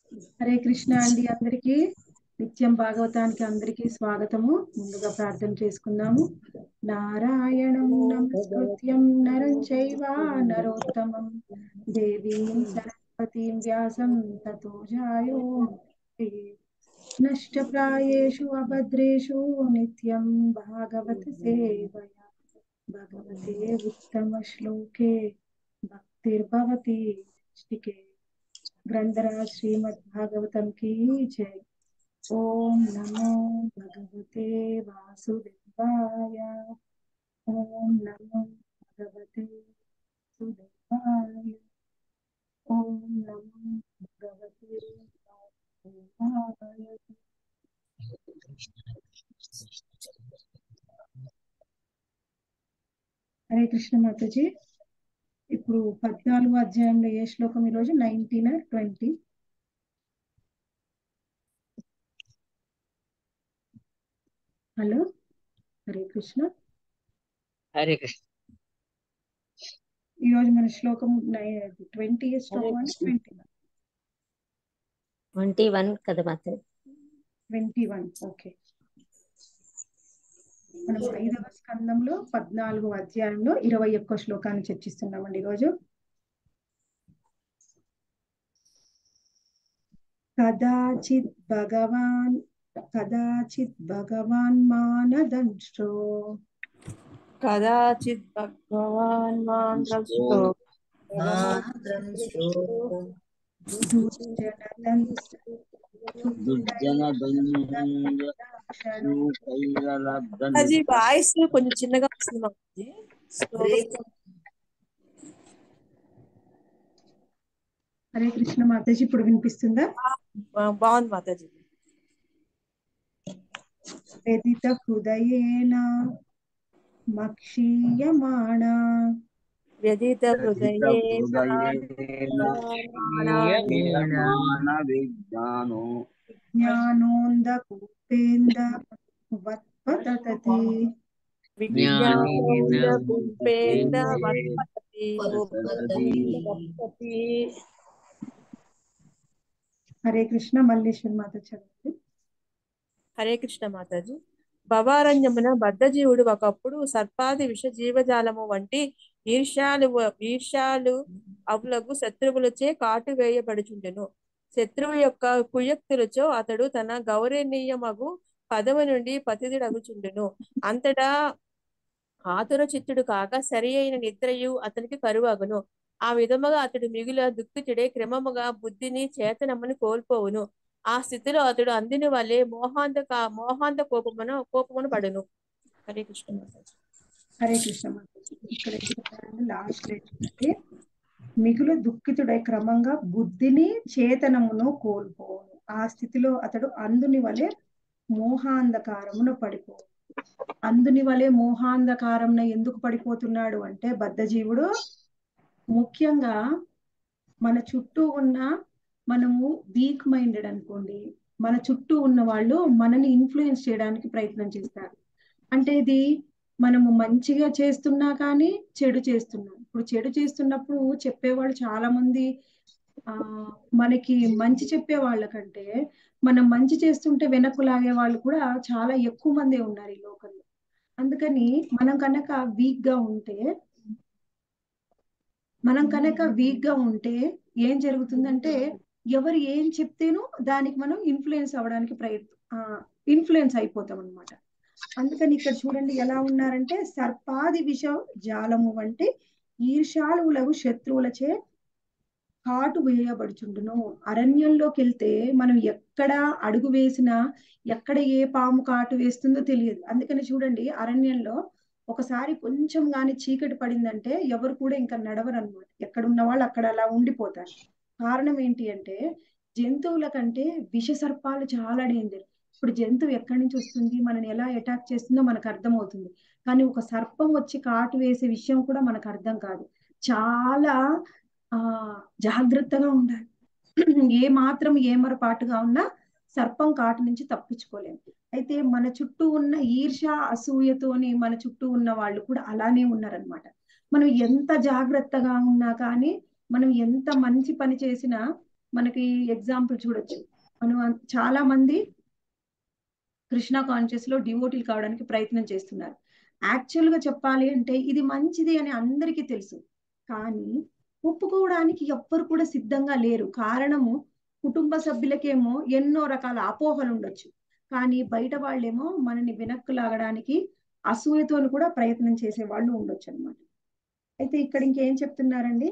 హరే కృష్ణ అండి అందరికీ నిత్యం భాగవతానికి అందరికీ స్వాగతము ముందుగా ప్రార్థన చేసుకుందాము నారాయణం నమస్కృత్యం నరం చైవ నరోత్తమం దేవీం సరస్వతీం వ్యాసం తతో జాయో నష్టప్రాయేషు అభద్రేషు నిత్యం భాగవత సేవయా భగవతే ఉత్తమ శ్లోకే భక్తిర్భవతి శ్రీకే గ్రంథరాజ్ శ్రీమద్ భాగవతం కీ జై ఓం నమో భగవతే వాసుదేవాయ ఓం నమో భగవతే వాసుదేవాయ ఓం నమో భగవతే వాసుదేవాయ హరే కృష్ణ మాతాజీ ఇప్పుడు పద్నాలుగు అధ్యాయంలో ఏ శ్లోకం ఈరోజు nineteen twenty hello Hare Krishna Hare Krishna ఈరోజు మన శ్లోకం ట్వంటీ శ్లోకం అంటే ట్వంటీ వన్ ట్వంటీ వన్ కదా మాత ట్వంటీ వన్ ఓకే మనం ఐదవ స్కందంలో పద్నాలుగు అధ్యాయంలో ఇరవై ఒక్క శ్లోకాన్ని చర్చిస్తున్నామండి ఈరోజు కదాచిత్ భగవాన్ కదాచిత్ భగవాన్ మానదంశ్రో కదాచిత్ భగవాన్ మాం ద్రష్టో అది వాయిస్ కొంచెం చిన్నగా వస్తుంది మాకు హరే కృష్ణ మాతాజీ ఇప్పుడు వినిపిస్తుందా బాగుంది మాతాజీ వ్యధిత హృదయేన మక్షీయమాణ వ్యధిత హృదయే విజ్ఞానో జ్ఞానోందకూపేంద వత్పతతి విజ్ఞానేన పుంపేంద వత్పతతి వత్పతి హరే కృష్ణ మల్లేశ్వర్ మాత చదవండి హరే కృష్ణ మాతాజీ భవారణ్యమున బద్ధజీవుడు ఒకప్పుడు సర్పాది విష జీవజాలము వంటి ఈర్ష్యాలు ఈర్ష్యాలు అవులకు శత్రువులచే కాటు వేయబడుచుండెను శత్రువు యొక్క కుయక్తులచో అతడు తన గౌరవనీయమగు పదవి నుండి పతిథుడగుచుండెను అంతటా ఆతుర చిత్తుడు కాక సరి అయిన నిద్రయు అతనికి కరువగును ఆ విధముగా అతడు మిగుల దుఃఖితుడే క్రమముగా బుద్ధిని చేతనమును కోల్పోవును ఆ స్థితిలో అతడు అందిని వల్లే మోహాంత మోహాంత కోపమును కోపమును పడును హరే కృష్ణ మాతాజీ హరే కృష్ణ మాతాజీ ఇక్కడ లాస్ట్ ఏంటంటే మిగులు దుఃఖితుడై క్రమంగా బుద్ధిని చేతనమును కోల్పోను ఆ స్థితిలో అతడు అందుని వలె మోహాంధకారమును పడిపోవు అందుని వలె మోహాంధకారంన ఎందుకు పడిపోతున్నాడు అంటే బద్ధజీవుడు ముఖ్యంగా మన చుట్టూ ఉన్న మనము వీక్ మైండెడ్ అనుకోండి మన చుట్టూ ఉన్న వాళ్ళు మనని ఇన్ఫ్లుయెన్స్ చేయడానికి ప్రయత్నం చేస్తారు అంటే ఇది మనము మంచిగా చేస్తున్నా కానీ చెడు చేస్తున్నాం ఇప్పుడు చెడు చేస్తున్నప్పుడు చెప్పేవాళ్ళు చాలా మంది ఆ మనకి మంచి చెప్పే వాళ్ళకంటే మనం మంచి చేస్తుంటే వెనక్కు లాగే వాళ్ళు కూడా చాలా ఎక్కువ మందే ఉన్నారు ఈ లోకంలో అందుకని మనం కనుక వీక్ గా ఉంటే మనం కనుక వీక్ గా ఉంటే ఏం జరుగుతుందంటే ఎవరు ఏం చెప్తేనో దానికి మనం ఇన్ఫ్లుయెన్స్ అవ్వడానికి ప్రయత్నం ఇన్ఫ్లుయెన్స్ అయిపోతాం అనమాట అందుకని ఇక్కడ చూడండి ఎలా ఉన్నారంటే సర్పాది విష జాలము వంటి ఈర్షాలువులకు శత్రువులచే కాటు వేయబడుచుండును అరణ్యంలోకి వెళ్తే మనం ఎక్కడ అడుగు వేసినా ఎక్కడ ఏ పాము కాటు వేస్తుందో తెలియదు అందుకని చూడండి అరణ్యంలో ఒకసారి కొంచెం గాని చీకటి పడిందంటే ఎవరు కూడా ఇంకా నడవరు అనమాట ఎక్కడ ఉన్న వాళ్ళు అక్కడ అలా ఉండిపోతారు కారణం ఏంటి అంటే జంతువుల కంటే విష సర్పాలు చాలా డేంజర్ ఇప్పుడు జంతువు ఎక్కడి నుంచి వస్తుంది మనని ఎలా అటాక్ చేస్తుందో మనకు అర్థమవుతుంది కానీ ఒక సర్పం వచ్చి కాటు వేసే విషయం కూడా మనకు అర్థం కాదు చాలా ఆ జాగ్రత్తగా ఉండాలి ఏ మాత్రం ఏమరపాటుగా ఉన్నా సర్పం కాటు నుంచి తప్పించుకోలేము అయితే మన చుట్టూ ఉన్న ఈర్ష అసూయతోని మన చుట్టూ ఉన్న వాళ్ళు కూడా అలానే ఉన్నారనమాట మనం ఎంత జాగ్రత్తగా ఉన్నా కానీ మనం ఎంత మంచి పని చేసినా మనకి ఎగ్జాంపుల్ చూడొచ్చు మనం అన్- చాలా మంది కృష్ణ కాన్షియస్ లో డివోటీలు కావడానికి ప్రయత్నం చేస్తున్నారు యాక్చువల్ గా చెప్పాలి అంటే ఇది మంచిది అని అందరికీ తెలుసు కానీ ఒప్పుకోవడానికి ఎవ్వరు కూడా సిద్ధంగా లేరు కారణము కుటుంబ సభ్యులకేమో ఎన్నో రకాల అపోహలు ఉండొచ్చు కానీ బయట వాళ్ళేమో మనని వెనక్కు లాగడానికి అసూయతోని కూడా ప్రయత్నం చేసే వాళ్ళు ఉండొచ్చు అనమాట అయితే ఇక్కడ ఇంకేం చెప్తున్నారండి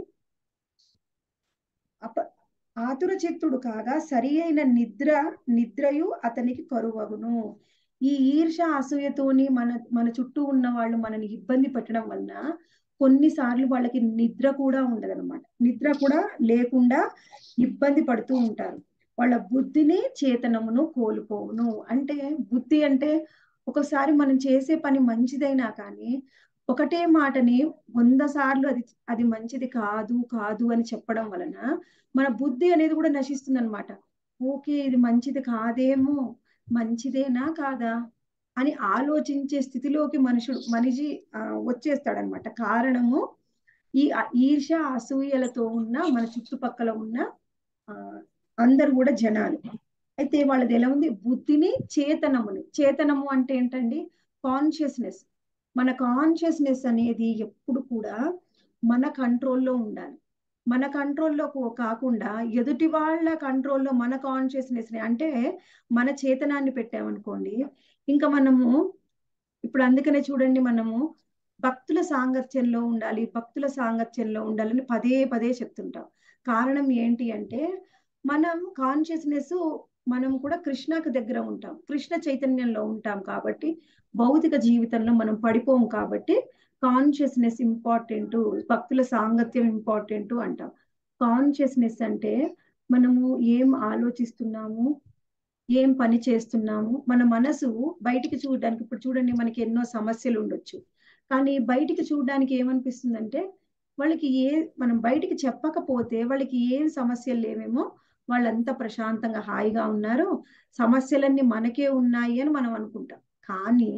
అప ఆతుర చిత్తుడు కాగా సరి అయిన నిద్ర నిద్రయు అతనికి కరువగును ఈ ఈర్ష అసూయతోని మన మన చుట్టూ ఉన్న వాళ్ళు మనని ఇబ్బంది పెట్టడం వలన కొన్నిసార్లు వాళ్ళకి నిద్ర కూడా ఉండదన్నమాట నిద్ర కూడా లేకుండా ఇబ్బంది పడుతూ ఉంటారు వాళ్ళ బుద్ధిని చేతనమును కోల్పోవును అంటే బుద్ధి అంటే ఒకసారి మనం చేసే పని మంచిదైనా కానీ ఒకటే మాటని వంద సార్లు అది అది మంచిది కాదు కాదు అని చెప్పడం వలన మన బుద్ధి అనేది కూడా నశిస్తుంది అనమాట ఓకే ఇది మంచిది కాదేమో మంచిదేనా కాదా అని ఆలోచించే స్థితిలోకి మనుషుడు మనిషి ఆ, వచ్చేస్తాడనమాట కారణము ఈ అ- ఈర్ష అసూయలతో ఉన్న మన చుట్టుపక్కల ఉన్న ఆ అందరు కూడా జనాలు అయితే వాళ్ళది ఎలా ఉంది బుద్ధిని చేతనముని చేతనము అంటే ఏంటండి కాన్షియస్నెస్ మన కాన్షియస్నెస్ అనేది ఎప్పుడు కూడా మన కంట్రోల్లో ఉండాలి మన కంట్రోల్లో కాకుండా ఎదుటి వాళ్ళ కంట్రోల్లో మన కాన్షియస్నెస్ ని అంటే మన చేతనాన్ని పెట్టామనుకోండి ఇంకా మనము ఇప్పుడు అందుకనే చూడండి మనము భక్తుల సాంగత్యంలో ఉండాలి భక్తుల సాంగత్యంలో ఉండాలని పదే పదే చెప్తుంటాం కారణం ఏంటి అంటే మనం కాన్షియస్నెస్ మనం కూడా కృష్ణకు దగ్గర ఉంటాం కృష్ణ చైతన్యంలో ఉంటాం కాబట్టి భౌతిక జీవితంలో మనం పడిపోం కాబట్టి కాన్షియస్నెస్ ఇంపార్టెంట్ భక్తుల సాంగత్యం ఇంపార్టెంట్ అంటాం కాన్షియస్నెస్ అంటే మనము ఏం ఆలోచిస్తున్నాము ఏం పని చేస్తున్నాము మన మనసు బయటికి చూడడానికి ఇప్పుడు చూడండి మనకి ఎన్నో సమస్యలు ఉండొచ్చు కానీ బయటికి చూడడానికి ఏమనిపిస్తుందంటే వాళ్ళకి ఏ మనం బయటికి చెప్పకపోతే వాళ్ళకి ఏం సమస్యలు లేవేమో వాళ్ళంతా ప్రశాంతంగా హాయిగా ఉన్నారు సమస్యలన్నీ మనకే ఉన్నాయి అని మనం అనుకుంటాం కానీ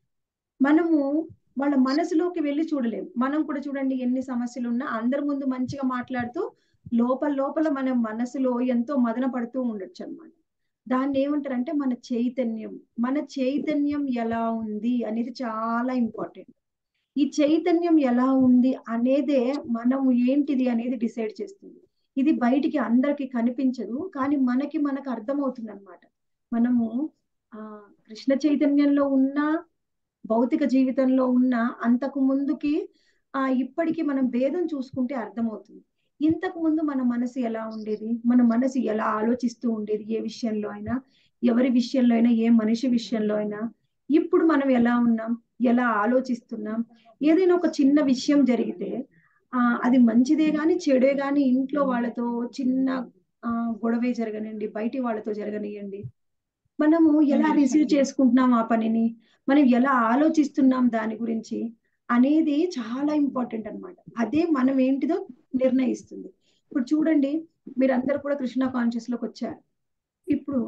మనము వాళ్ళ మనసులోకి వెళ్ళి చూడలేము మనం కూడా చూడండి ఎన్ని సమస్యలు ఉన్నా అందరి ముందు మంచిగా మాట్లాడుతూ లోపల లోపల మన మనసులో ఎంతో మదన పడుతూ ఉండొచ్చు అనమాట దాన్ని ఏమంటారంటే మన చైతన్యం మన చైతన్యం ఎలా ఉంది అనేది చాలా ఇంపార్టెంట్ ఈ చైతన్యం ఎలా ఉంది అనేదే మనము ఏంటిది అనేది డిసైడ్ చేస్తుంది ఇది బయటికి అందరికి కనిపించదు కానీ మనకి మనకు అర్థమవుతుంది అనమాట మనము ఆ కృష్ణ చైతన్యంలో ఉన్న భౌతిక జీవితంలో ఉన్న అంతకు ముందుకి ఆ ఇప్పటికి మనం భేదం చూసుకుంటే అర్థమవుతుంది ఇంతకు ముందు మన మనసు ఎలా ఉండేది మన మనసు ఎలా ఆలోచిస్తూ ఉండేది ఏ విషయంలో అయినా ఎవరి విషయంలో అయినా ఏ మనిషి విషయంలో అయినా ఇప్పుడు మనం ఎలా ఉన్నాం ఎలా ఆలోచిస్తున్నాం ఏదైనా ఒక చిన్న విషయం జరిగితే ఆ అది మంచిదే గాని చెడే గాని ఇంట్లో వాళ్ళతో చిన్న ఆ గొడవే జరగనండి బయటి వాళ్ళతో జరగనియండి మనము ఎలా రిసీవ్ చేసుకుంటున్నాం ఆ పనిని మనం ఎలా ఆలోచిస్తున్నాం దాని గురించి అనేది చాలా ఇంపార్టెంట్ అన్నమాట అదే మనం ఏంటిదో నిర్ణయిస్తుంది ఇప్పుడు చూడండి మీరందరూ కూడా కృష్ణ కాన్షియస్ లోకి వచ్చారు ఇప్పుడు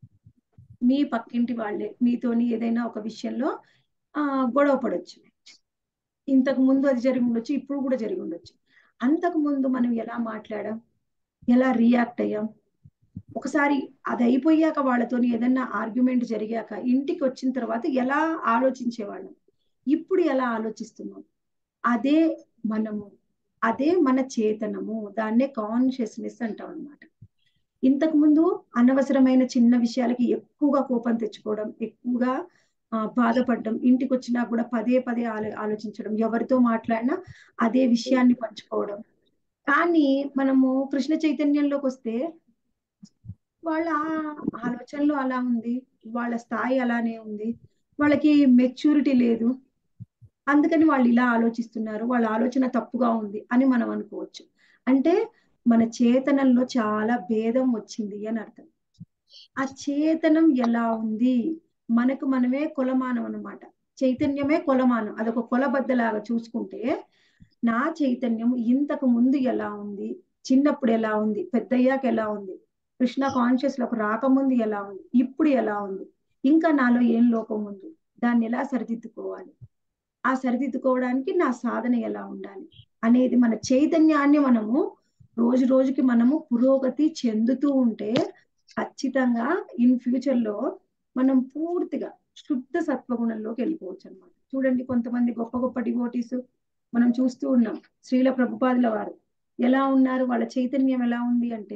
మీ పక్కింటి వాళ్ళే మీతోని ఏదైనా ఒక విషయంలో ఆ గొడవ పడొచ్చు ఇంతకు ముందు అది జరిగి ఉండొచ్చు ఇప్పుడు కూడా జరిగి ఉండొచ్చు అంతకు ముందు మనం ఎలా మాట్లాడాం ఎలా రియాక్ట్ అయ్యాం ఒకసారి అది అయిపోయాక వాళ్ళతోని ఏదన్నా ఆర్గ్యుమెంట్ జరిగాక ఇంటికి వచ్చిన తర్వాత ఎలా ఆలోచించేవాళ్ళం ఇప్పుడు ఎలా ఆలోచిస్తున్నాం అదే మనము అదే మన చేతనము దాన్నే కాన్షియస్నెస్ అంటాం అనమాట ఇంతకు ముందు అనవసరమైన చిన్న విషయాలకి ఎక్కువగా కోపం తెచ్చుకోవడం ఎక్కువగా ఆ, బాధపడడం ఇంటికి వచ్చినా కూడా పదే పదే ఆలో ఆలోచించడం ఎవరితో మాట్లాడినా అదే విషయాన్ని పంచుకోవడం కానీ మనము కృష్ణ చైతన్యంలోకి వస్తే వాళ్ళ ఆలోచనలు అలా ఉంది వాళ్ళ స్థాయి అలానే ఉంది వాళ్ళకి మెచ్యూరిటీ లేదు అందుకని వాళ్ళు ఇలా ఆలోచిస్తున్నారు వాళ్ళ ఆలోచన తప్పుగా ఉంది అని మనం అనుకోవచ్చు అంటే మన చేతనంలో చాలా భేదం వచ్చింది అని అర్థం ఆ చేతనం ఎలా ఉంది మనకు మనమే కొలమానం అన్నమాట చైతన్యమే కొలమానం అదొక కొలబద్దలాగా చూసుకుంటే నా చైతన్యం ఇంతకు ముందు ఎలా ఉంది చిన్నప్పుడు ఎలా ఉంది పెద్దయ్యాక ఎలా ఉంది కృష్ణ కాన్షియస్ లోకి రాకముందు ఎలా ఉంది ఇప్పుడు ఎలా ఉంది ఇంకా నాలో ఏం లోపం ఉంది దాన్ని ఎలా సరిదిద్దుకోవాలి ఆ సరిదిద్దుకోవడానికి నా సాధన ఎలా ఉండాలి అనేది మన చైతన్యాన్ని మనము రోజు రోజుకి మనము పురోగతి చెందుతూ ఉంటే ఖచ్చితంగా ఇన్ ఫ్యూచర్ లో మనం పూర్తిగా శుద్ధ సత్వగుణంలోకి వెళ్ళిపోవచ్చు అనమాట చూడండి కొంతమంది గొప్ప గొప్ప డివోటీస్ మనం చూస్తూ ఉన్నాం శ్రీల ప్రభుపాదుల వారు ఎలా ఉన్నారు వాళ్ళ చైతన్యం ఎలా ఉంది అంటే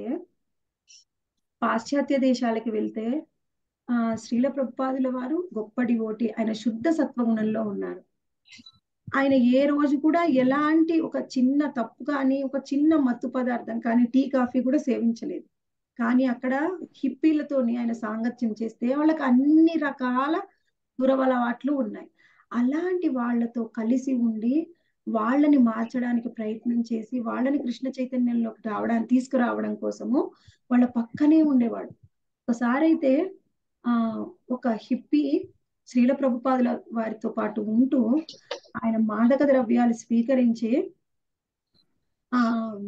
పాశ్చాత్య దేశాలకి వెళ్తే ఆ శ్రీల ప్రభుపాదుల వారు గొప్ప డివోటి ఆయన శుద్ధ సత్వగుణంలో ఉన్నారు ఆయన ఏ రోజు కూడా ఎలాంటి ఒక చిన్న తప్పు కానీ ఒక చిన్న మత్తు పదార్థం కానీ టీ కాఫీ కూడా సేవించలేదు కానీ అక్కడ హిప్పీలతోని ఆయన సాంగత్యం చేస్తే వాళ్ళకి అన్ని రకాల దురవలవాట్లు ఉన్నాయి అలాంటి వాళ్ళతో కలిసి ఉండి వాళ్ళని మార్చడానికి ప్రయత్నం చేసి వాళ్ళని కృష్ణ చైతన్యంలోకి రావడానికి తీసుకురావడం కోసము వాళ్ళ పక్కనే ఉండేవాడు ఒకసారి అయితే ఆ ఒక హిప్పీ శ్రీల ప్రభుపాదుల వారితో పాటు ఉంటూ ఆయన మాదక ద్రవ్యాలు స్వీకరించి ఆ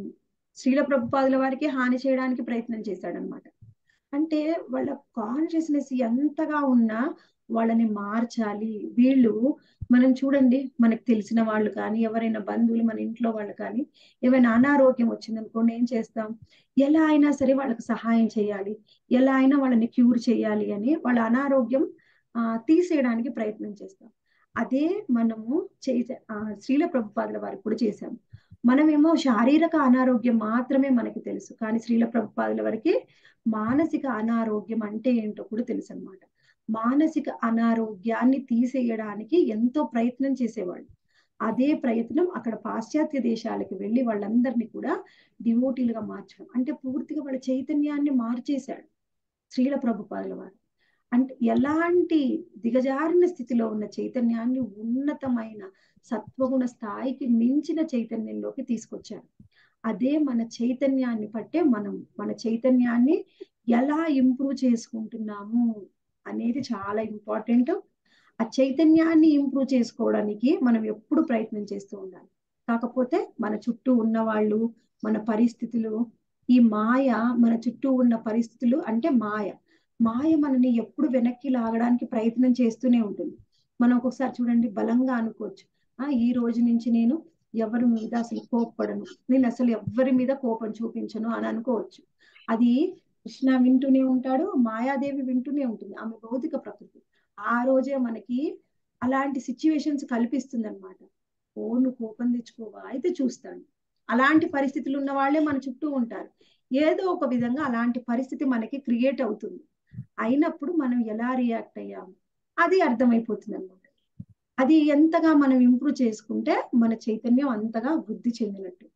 శ్రీల ప్రభుపాదుల వారికి హాని చేయడానికి ప్రయత్నం చేశాడనమాట అంటే వాళ్ళ కాన్షియస్నెస్ ఎంతగా ఉన్నా వాళ్ళని మార్చాలి వీళ్ళు మనం చూడండి మనకు తెలిసిన వాళ్ళు కానీ ఎవరైనా బంధువులు మన ఇంట్లో వాళ్ళు కానీ ఏమైనా అనారోగ్యం వచ్చిందనుకోండి ఏం చేస్తాం ఎలా అయినా సరే వాళ్ళకి సహాయం చేయాలి ఎలా అయినా వాళ్ళని క్యూర్ చేయాలి అని వాళ్ళ అనారోగ్యం ఆ తీసేయడానికి ప్రయత్నం చేస్తాం అదే మనము చేసే శ్రీల ప్రభుపాదుల వారికి కూడా చేశాము మనమేమో శారీరక అనారోగ్యం మాత్రమే మనకి తెలుసు కానీ శ్రీల ప్రభుపాదుల వారికి మానసిక అనారోగ్యం అంటే ఏంటో కూడా తెలుసు అనమాట మానసిక అనారోగ్యాన్ని తీసేయడానికి ఎంతో ప్రయత్నం చేసేవాళ్ళు అదే ప్రయత్నం అక్కడ పాశ్చాత్య దేశాలకు వెళ్ళి వాళ్ళందరినీ కూడా డివోటీలుగా మార్చడం అంటే పూర్తిగా వాళ్ళ చైతన్యాన్ని మార్చేశాడు శ్రీల ప్రభుపాదుల వారు అంటే ఎలాంటి దిగజారిన స్థితిలో ఉన్న చైతన్యాన్ని ఉన్నతమైన సత్వగుణ స్థాయికి మించిన చైతన్యంలోకి తీసుకొచ్చారు అదే మన చైతన్యాన్ని పట్టే మనం మన చైతన్యాన్ని ఎలా ఇంప్రూవ్ చేసుకుంటున్నాము అనేది చాలా ఇంపార్టెంట్ ఆ చైతన్యాన్ని ఇంప్రూవ్ చేసుకోవడానికి మనం ఎప్పుడు ప్రయత్నం చేస్తూ ఉండాలి కాకపోతే మన చుట్టూ ఉన్న వాళ్ళు మన పరిస్థితులు ఈ మాయ మన చుట్టూ ఉన్న పరిస్థితులు అంటే మాయ మాయ మనని ఎప్పుడు వెనక్కి లాగడానికి ప్రయత్నం చేస్తూనే ఉంటుంది మనం ఒక్కొక్కసారి చూడండి బలంగా అనుకోవచ్చు ఆ ఈ రోజు నుంచి నేను ఎవరి మీద అసలు కోప్పడను నేను అసలు ఎవరి మీద కోపం చూపించను అని అనుకోవచ్చు అది కృష్ణ వింటూనే ఉంటాడు మాయాదేవి వింటూనే ఉంటుంది ఆమె భౌతిక ప్రకృతి ఆ రోజే మనకి అలాంటి సిచ్యువేషన్స్ కల్పిస్తుంది అనమాట ఓ నువ్వు కోపం తెచ్చుకోవా అయితే చూస్తాను అలాంటి పరిస్థితులు ఉన్న వాళ్ళే మన చుట్టూ ఉంటారు ఏదో ఒక విధంగా అలాంటి పరిస్థితి మనకి క్రియేట్ అవుతుంది అయినప్పుడు మనం ఎలా రియాక్ట్ అయ్యాము అది అర్థమైపోతుంది అనమాట అది ఎంతగా మనం ఇంప్రూవ్ చేసుకుంటే మన చైతన్యం అంతగా వృద్ధి చెందినట్టు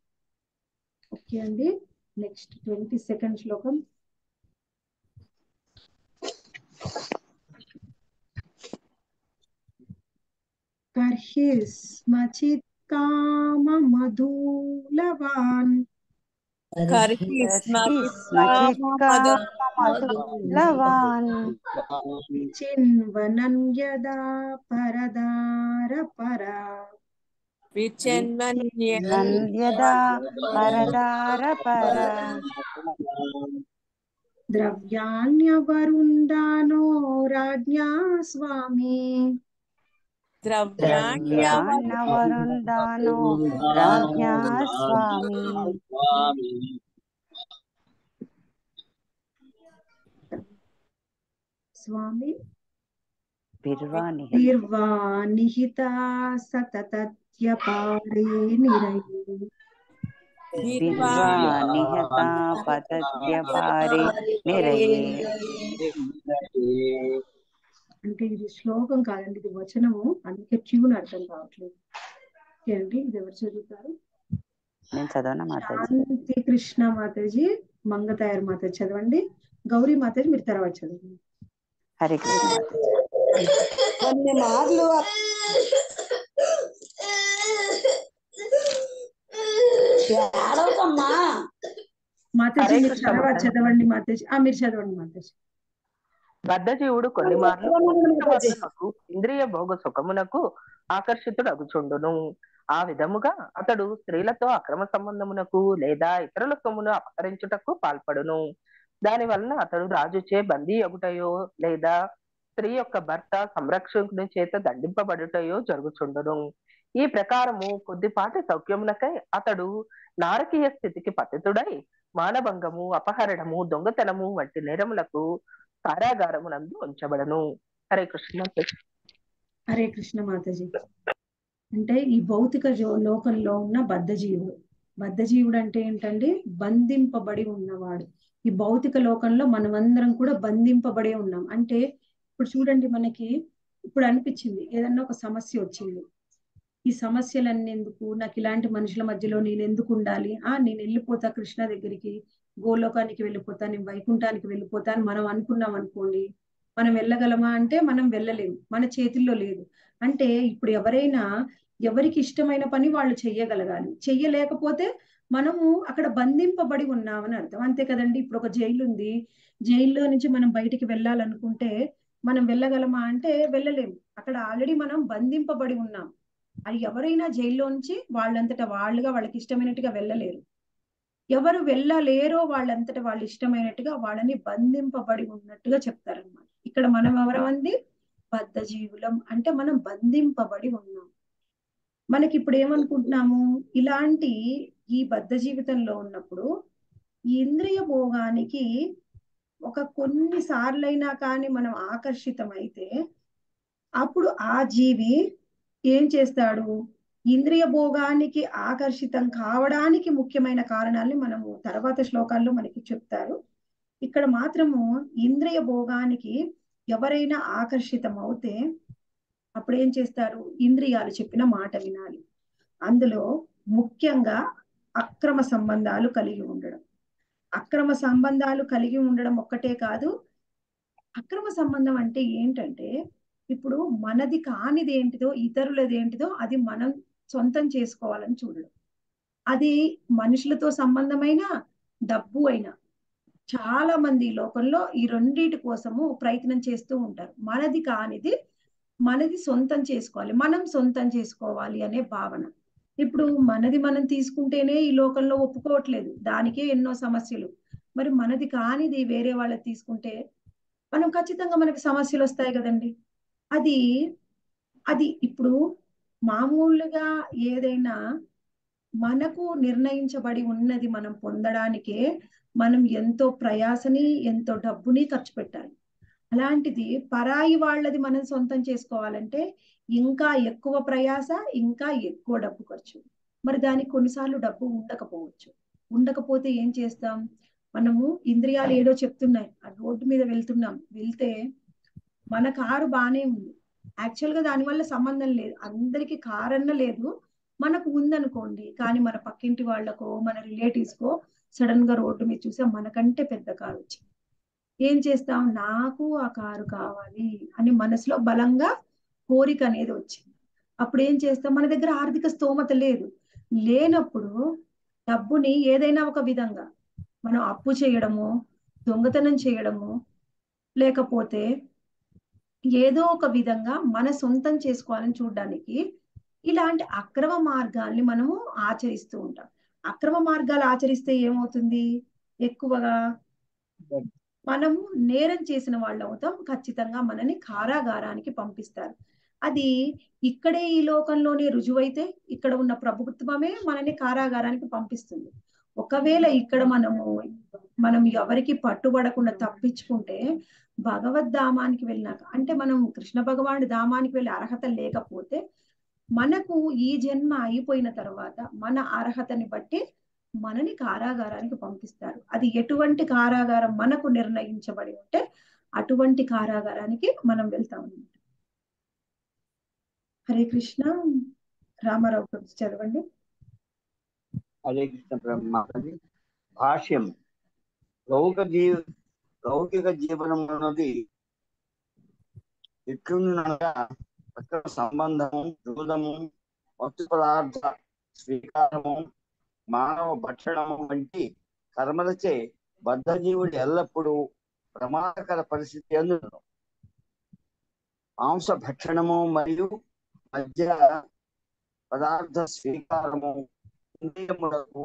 ఓకే అండి నెక్స్ట్ ట్వంటీ సెకండ్ శ్లోకం కర్హిస్మచిత్ కామ మధులవాన్ లవాన్ చిన్వనం యదా పరదార పరా నంద్యదా పరదార పర ద్రవ్యాణ్యవరుండానో రాజ్ఞా స్వామి ద్రవ్యాన్నవరుందానో రాజ్ఞా స్వామి స్వామి బిర్వాణి నిర్వా నిహిత సతతత్యపారే నిరయే బిర్వా నిహత పతత్య పారే నిరయే అంటే ఇది శ్లోకం కాదండి ఇది వచనము అందుకే ట్యూన్ అర్థం కావట్లేదు ఓకే అండి ఇది ఎవరు చదువుతారు నేను చదవనా మాతాజీ శాంతి కృష్ణ మాతాజీ మంగతాయర్ మాతాజీ చదవండి గౌరీ మాతాజీ మీరు తర్వాత చదవండి హరే కృష్ణ మాతాజీ కొన్ని మార్లు ఏడవకమ్మా మాతాజీ హరే మీరు కృష్ణ తర్వాత మాతాజీ. చదవండి మాతాజీ ఆ మీరు చదవండి మాతాజీ బద్ధజీవుడు కొన్ని మార్లు భోగసుఖమునకు, ఇంద్రియ భోగ సుఖమునకు ఆకర్షితుడగుచుండును ఆ విధముగా అతడు స్త్రీలతో అక్రమ సంబంధమునకు లేదా ఇతరుల సొమ్మును అపహరించుటకు పాల్పడును దాని వలన అతడు రాజుచే బందీ అగుటయో లేదా స్త్రీ యొక్క భర్త సంరక్షకుని చేత దండింపబడుటయో జరుగుచుండును ఈ ప్రకారము కొద్దిపాటి సౌఖ్యమునకై అతడు నారకీయ స్థితికి పతితుడై మానభంగము అపహరణము దొంగతనము వంటి నేరములకు కారాగారమునందు ఉంచబడను హరే కృష్ణ హరే కృష్ణ మాతాజీ అంటే ఈ భౌతిక జో- లోకంలో ఉన్న బద్ధజీవుడు బద్ధజీవుడు అంటే ఏంటండి బంధింపబడి ఉన్నవాడు ఈ భౌతిక లోకంలో మనమందరం కూడా బంధింపబడే ఉన్నాం అంటే ఇప్పుడు చూడండి మనకి ఇప్పుడు అనిపించింది ఏదన్నా ఒక సమస్య వచ్చింది ఈ సమస్యలన్నీ ఎందుకు నాకు ఇలాంటి మనుషుల మధ్యలో నేను ఎందుకు ఉండాలి ఆ నేను వెళ్ళిపోతా కృష్ణ దగ్గరికి గోలోకానికి వెళ్ళిపోతా నేను వైకుంఠానికి వెళ్ళిపోతా అని మనం అనుకున్నాం అనుకోండి మనం వెళ్ళగలమా అంటే మనం వెళ్ళలేము మన చేతుల్లో లేదు అంటే ఇప్పుడు ఎవరైనా ఎవరికి ఇష్టమైన పని వాళ్ళు చెయ్యగలగాలి చెయ్యలేకపోతే మనము అక్కడ బంధింపబడి ఉన్నామని అర్థం అంతే కదండి ఇప్పుడు ఒక జైలు ఉంది జైల్లో నుంచి మనం బయటికి వెళ్ళాలనుకుంటే మనం వెళ్ళగలమా అంటే వెళ్ళలేము అక్కడ ఆల్రెడీ మనం బంధింపబడి ఉన్నాం అది ఎవరైనా జైల్లో నుంచి వాళ్ళంతటా వాళ్ళుగా వాళ్ళకి ఇష్టమైనట్టుగా వెళ్ళలేరు ఎవరు వెళ్ళలేరో వాళ్ళంతటా వాళ్ళు ఇష్టమైనట్టుగా వాళ్ళని బంధింపబడి ఉన్నట్టుగా చెప్తారనమాట ఇక్కడ మనం ఎవరమంది బద్ధ జీవులం అంటే మనం బంధింపబడి ఉన్నాం మనకి ఇప్పుడు ఏమనుకుంటున్నాము ఇలాంటి ఈ బద్ధ జీవితంలో ఉన్నప్పుడు ఈ ఇంద్రియ భోగానికి ఒక కొన్ని సార్లైనా కానీ మనం ఆకర్షితమైతే అప్పుడు ఆ జీవి ఏం చేస్తాడు ఇంద్రియ భోగానికి ఆకర్షితం కావడానికి ముఖ్యమైన కారణాలని మనము తర్వాత శ్లోకాల్లో మనకి చెప్తారు ఇక్కడ మాత్రము ఇంద్రియ భోగానికి ఎవరైనా ఆకర్షితం అవుతే అప్పుడు ఏం చేస్తారు ఇంద్రియాలు చెప్పిన మాట వినాలి అందులో ముఖ్యంగా అక్రమ సంబంధాలు కలిగి ఉండడం అక్రమ సంబంధాలు కలిగి ఉండడం ఒక్కటే కాదు అక్రమ సంబంధం అంటే ఏంటంటే ఇప్పుడు మనది కానిది ఏంటిదో ఇతరులది ఏంటిదో అది మనం సొంతం చేసుకోవాలని చూడడం అది మనుషులతో సంబంధమైన డబ్బు అయినా చాలా మంది ఈ లోకంలో ఈ రెండిటి కోసము ప్రయత్నం చేస్తూ ఉంటారు మనది కానిది మనది సొంతం చేసుకోవాలి మనం సొంతం చేసుకోవాలి అనే భావన ఇప్పుడు మనది మనం తీసుకుంటేనే ఈ లోకంలో ఒప్పుకోవట్లేదు దానికే ఎన్నో సమస్యలు మరి మనది కానిది వేరే వాళ్ళది తీసుకుంటే మనం ఖచ్చితంగా మనకి సమస్యలు వస్తాయి కదండి అది అది ఇప్పుడు మామూలుగా ఏదైనా మనకు నిర్ణయించబడి ఉన్నది మనం పొందడానికే మనం ఎంతో ప్రయాసని ఎంతో డబ్బుని ఖర్చు పెట్టాలి అలాంటిది పరాయి వాళ్ళది మనం సొంతం చేసుకోవాలంటే ఇంకా ఎక్కువ ప్రయాస ఇంకా ఎక్కువ డబ్బు ఖర్చు మరి దానికి కొన్నిసార్లు డబ్బు ఉండకపోవచ్చు ఉండకపోతే ఏం చేస్తాం మనము ఇంద్రియాలు ఏదో చెప్తున్నాయి ఆ రోడ్డు మీద వెళ్తున్నాం వెళ్తే మన కారు బానే ఉంది యాక్చువల్ గా దానివల్ల సంబంధం లేదు అందరికి కార్ అన్న లేదు మనకు ఉందనుకోండి కానీ మన పక్కింటి వాళ్ళకో మన రిలేటివ్స్ కో సడన్ గా రోడ్డు మీద చూసా మనకంటే పెద్ద కారు వచ్చింది ఏం చేస్తాం నాకు ఆ కారు కావాలి అని మనసులో బలంగా కోరిక అనేది వచ్చింది అప్పుడు ఏం చేస్తాం మన దగ్గర ఆర్థిక స్తోమత లేదు లేనప్పుడు డబ్బుని ఏదైనా ఒక విధంగా మనం అప్పు చేయడము దొంగతనం చేయడము లేకపోతే ఏదో ఒక విధంగా మన సొంతం చేసుకోవాలని చూడడానికి ఇలాంటి అక్రమ మార్గాల్ని మనము ఆచరిస్తూ ఉంటాం అక్రమ మార్గాలు ఆచరిస్తే ఏమవుతుంది ఎక్కువగా మనము నేరం చేసిన వాళ్ళు అవుతాం ఖచ్చితంగా మనని కారాగారానికి పంపిస్తారు అది ఇక్కడే ఈ లోకంలోనే రుజువైతే ఇక్కడ ఉన్న ప్రభుత్వమే మనని కారాగారానికి పంపిస్తుంది ఒకవేళ ఇక్కడ మనము మనం ఎవరికి పట్టుబడకుండా తప్పించుకుంటే భగవద్ ధామానికి వెళ్ళినాక అంటే మనం కృష్ణ భగవానుడి ధామానికి వెళ్ళే అర్హత లేకపోతే మనకు ఈ జన్మ అయిపోయిన తర్వాత మన అర్హతని బట్టి మనని కారాగారానికి పంపిస్తారు అది ఎటువంటి కారాగారం మనకు నిర్ణయించబడి ఉంటే అటువంటి కారాగారానికి మనం వెళ్తాం అన్నమాట హరే కృష్ణ రామారావు గురించి చదవండి హరే కృష్ణ బ్రహ్మాది భాష్యం లౌకిక జీవ లౌకిక జీవనం అన్నది ఎట్లుండగా అక్కడ సంబంధము జూదము వస్తు పదార్థ స్వీకారము మానవ భక్షణము వంటి కర్మలచే బద్ధజీవుడు ఎల్లప్పుడూ ప్రమాదకర పరిస్థితి అందును మాంస భక్షణము మరియు మధ్య పదార్థ స్వీకారము ఇంద్రియములకు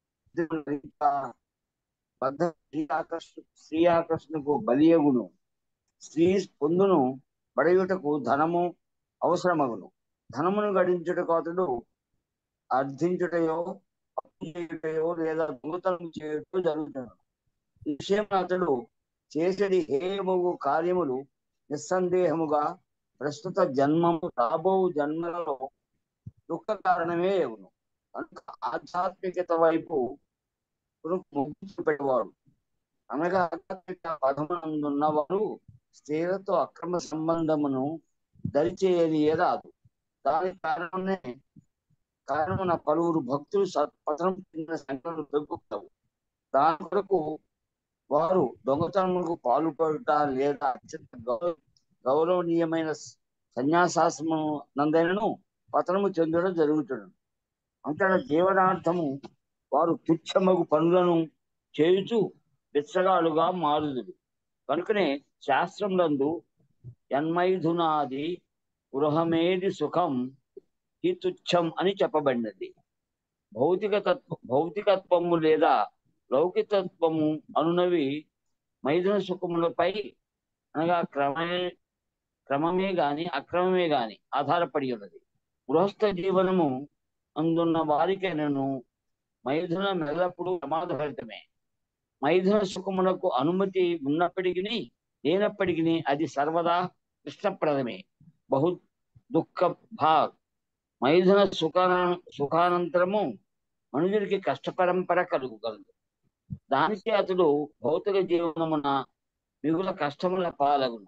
బద్ధ శ్రీయాకృష్ణ శ్రీయాకృష్ణకు బలియగును స్త్రీ పొందును పడయుటకు ధనము అవసరమగును ధనమును గడించుటకు అతడు అర్థించుటయో అప్పు చేయుటయో లేదా దొంగతనం చేయుటో జరుగుతున్నాడు ఈ విషయం అతడు చేసేది హేయమగు కార్యములు నిస్సందేహముగా ప్రస్తుత జన్మము రాబో జన్మలలో దుఃఖ కారణమే ఎగును కనుక ఆధ్యాత్మికత వైపు మొగ్గు చూపేవాడు అనగా ఆధ్యాత్మిక పదమునందున్నవారు స్త్రీలతో అక్రమ సంబంధమును దరిచేయని రాదు దాని కారణమే కారణమున పలువురు భక్తులు పతనం చెందిన సంఘటనలు దొరుకుతావు దాని కొరకు వారు దొంగతనములకు పాల్పడుట లేదా అత్యంత గౌరవ గౌరవనీయమైన సన్యాసాశ్రమం నందైనను పతనము చెందడం జరుగుతుంది అంతట జీవనార్థము వారు తుచ్చమగు పనులను చేయుచు బిచ్చగాలుగా మారుదుడు కనుకనే శాస్త్రములందు యన్మైథునాది గృహమేది సుఖం ఈ తుచ్చం అని చెప్పబడినది భౌతిక తత్వ భౌతికత్వము లేదా లౌకికత్వము అనునవి మైథున సుఖములపై అనగా క్రమే క్రమమే గాని అక్రమమే గాని ఆధారపడి ఉన్నది గృహస్థ జీవనము అందున్న వారికైనను మైథున ఎల్లప్పుడూ ప్రమాదభరితమే మైథున సుఖమునకు అనుమతి ఉన్నప్పటికీ లేనప్పటికీ అది సర్వదా కృష్ణప్రదమే బహు దుఃఖ భాగ్ మైథున సుఖాన సుఖానంతరము మనుషుడికి కష్ట పరంపర కలుగుగలదు దానికి అతడు భౌతిక జీవనమున మిగుల కష్టముల పాలగును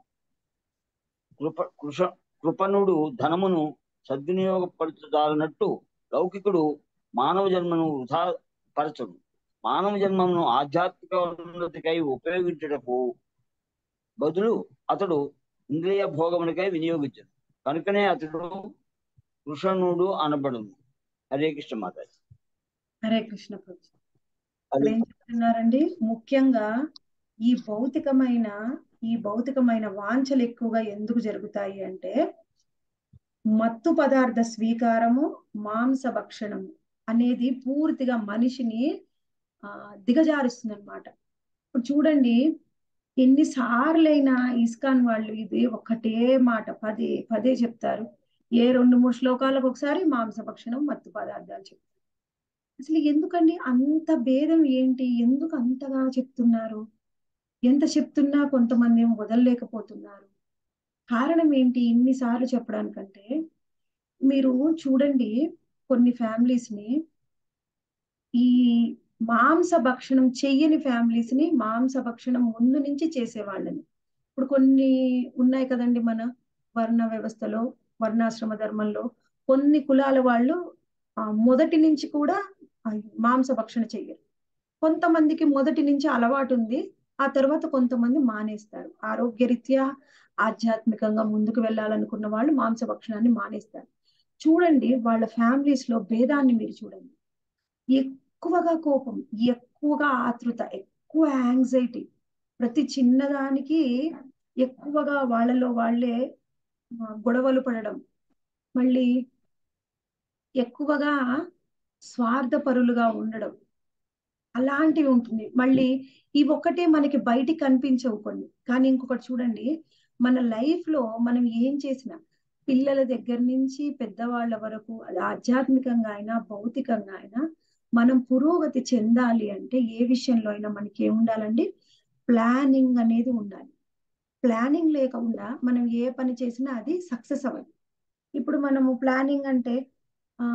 కృప కృష కృపణుడు ధనమును సద్వినియోగపరచుదాలన్నట్టు లౌకికుడు మానవ జన్మను వృధా పరచడు మానవ జన్మను ఆధ్యాత్మిక ఉన్నతికై ఉపయోగించుటకు బదులు అతడు ఇంద్రియ భోగమునికై వినియోగించడు కనుకనే అతడు కృషణుడు అనబడును హరే కృష్ణ మాతాజీ హరే కృష్ణ ప్రభు ఇక్కడ ఏం చెప్తున్నారండి ముఖ్యంగా ఈ భౌతికమైన ఈ భౌతికమైన వాంఛలు ఎక్కువగా ఎందుకు జరుగుతాయి అంటే మత్తు పదార్థ స్వీకారము మాంస భక్షణము అనేది పూర్తిగా మనిషిని ఆ దిగజారుస్తుంది అనమాట ఇప్పుడు చూడండి ఎన్నిసార్లైనా ఇస్కాన్ వాళ్ళు ఇది ఒక్కటే మాట పదే పదే చెప్తారు ఏ రెండు మూడు శ్లోకాలకు ఒకసారి మాంస భక్షణం మత్తు పదార్థాలు చెప్తారు అసలు ఎందుకండి అంత భేదం ఏంటి ఎందుకు అంతగా చెప్తున్నారు ఎంత చెప్తున్నా కొంతమంది ఏమో వదలలేకపోతున్నారు కారణం ఏంటి ఇన్నిసార్లు చెప్పడానికంటే మీరు చూడండి కొన్ని ఫ్యామిలీస్ ని ఈ మాంస భక్షణం చెయ్యని ఫ్యామిలీస్ ని మాంస భక్షణం ముందు నుంచి చేసేవాళ్ళని ఇప్పుడు కొన్ని ఉన్నాయి కదండి మన వర్ణ వ్యవస్థలో వర్ణాశ్రమ ధర్మంలో కొన్ని కులాల వాళ్ళు ఆ, మొదటి నుంచి కూడా ఆ, మాంస భక్షణ చెయ్యరు కొంతమందికి మొదటి నుంచి అలవాటు ఉంది ఆ తర్వాత కొంతమంది మానేస్తారు ఆరోగ్యరీత్యా ఆధ్యాత్మికంగా ముందుకు వెళ్ళాలనుకున్న వాళ్ళు మాంస భక్షణాన్ని మానేస్తారు చూడండి వాళ్ళ ఫ్యామిలీస్ లో భేదాన్ని మీరు చూడండి ఎక్కువగా కోపం ఎక్కువగా ఆతృత ఎక్కువ యాంగ్జైటీ ప్రతి చిన్నదానికి ఎక్కువగా వాళ్ళలో వాళ్ళే ఆ, గొడవలు పడడం మళ్ళీ ఎక్కువగా స్వార్థపరులుగా ఉండడం అలాంటివి ఉంటుంది మళ్ళీ ఇవి ఒక్కటే మనకి బయటికి కనిపించవు కొన్ని కానీ ఇంకొకటి చూడండి మన లైఫ్ లో మనం ఏం చేసినా పిల్లల దగ్గర నుంచి పెద్దవాళ్ళ వరకు అది ఆధ్యాత్మికంగా అయినా భౌతికంగా అయినా మనం పురోగతి చెందాలి అంటే ఏ విషయంలో అయినా మనకి ఏముండాలండి ప్లానింగ్ అనేది ఉండాలి ప్లానింగ్ లేకుండా మనం ఏ పని చేసినా అది సక్సెస్ అవ్వదు ఇప్పుడు మనము ప్లానింగ్ అంటే ఆ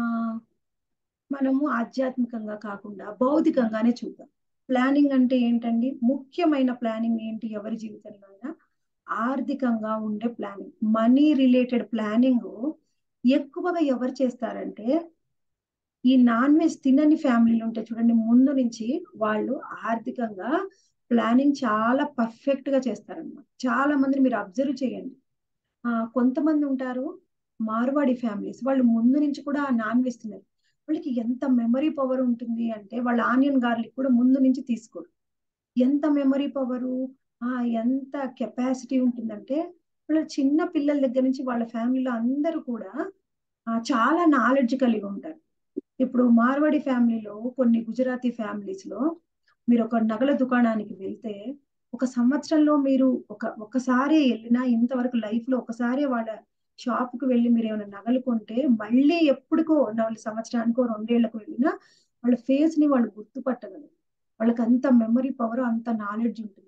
మనము ఆధ్యాత్మికంగా కాకుండా భౌతికంగానే చూద్దాం ప్లానింగ్ అంటే ఏంటండి ముఖ్యమైన ప్లానింగ్ ఏంటి ఎవరి జీవితంలో అయినా ఆర్థికంగా ఉండే ప్లానింగ్ మనీ రిలేటెడ్ ప్లానింగ్ ఎక్కువగా ఎవరు చేస్తారంటే ఈ నాన్ వెజ్ తినని ఫ్యామిలీలు ఉంటాయి చూడండి ముందు నుంచి వాళ్ళు ఆర్థికంగా ప్లానింగ్ చాలా పర్ఫెక్ట్ గా చేస్తారన్నమాట చాలా మందిని మీరు అబ్జర్వ్ చేయండి ఆ కొంతమంది ఉంటారు మార్వాడి ఫ్యామిలీస్ వాళ్ళు ముందు నుంచి కూడా నాన్ వెజ్ తినరు వాళ్ళకి ఎంత మెమరీ పవర్ ఉంటుంది అంటే వాళ్ళ ఆనియన్ గార్లిక్ కూడా ముందు నుంచి తీసుకోరు ఎంత మెమరీ పవరు ఆ ఎంత కెపాసిటీ ఉంటుందంటే వాళ్ళ చిన్న పిల్లల దగ్గర నుంచి వాళ్ళ ఫ్యామిలీలో అందరూ కూడా ఆ, చాలా నాలెడ్జ్ కలిగి ఉంటారు ఇప్పుడు మార్వాడి ఫ్యామిలీలో కొన్ని గుజరాతీ ఫ్యామిలీస్ లో మీరు ఒక నగల దుకాణానికి వెళ్తే ఒక సంవత్సరంలో మీరు ఒక ఒకసారి వెళ్ళినా ఇంతవరకు లైఫ్ లో ఒకసారి వాళ్ళ షాప్ కు వెళ్ళి మీరు ఏమైనా నగలు కొంటే మళ్ళీ ఎప్పుడుకో నాలుగు సంవత్సరానికో రెండేళ్లకు వెళ్ళినా వాళ్ళ ఫేస్ ని వాళ్ళు గుర్తుపట్టగలరు వాళ్ళకి అంత మెమరీ పవర్ అంత నాలెడ్జ్ ఉంటుంది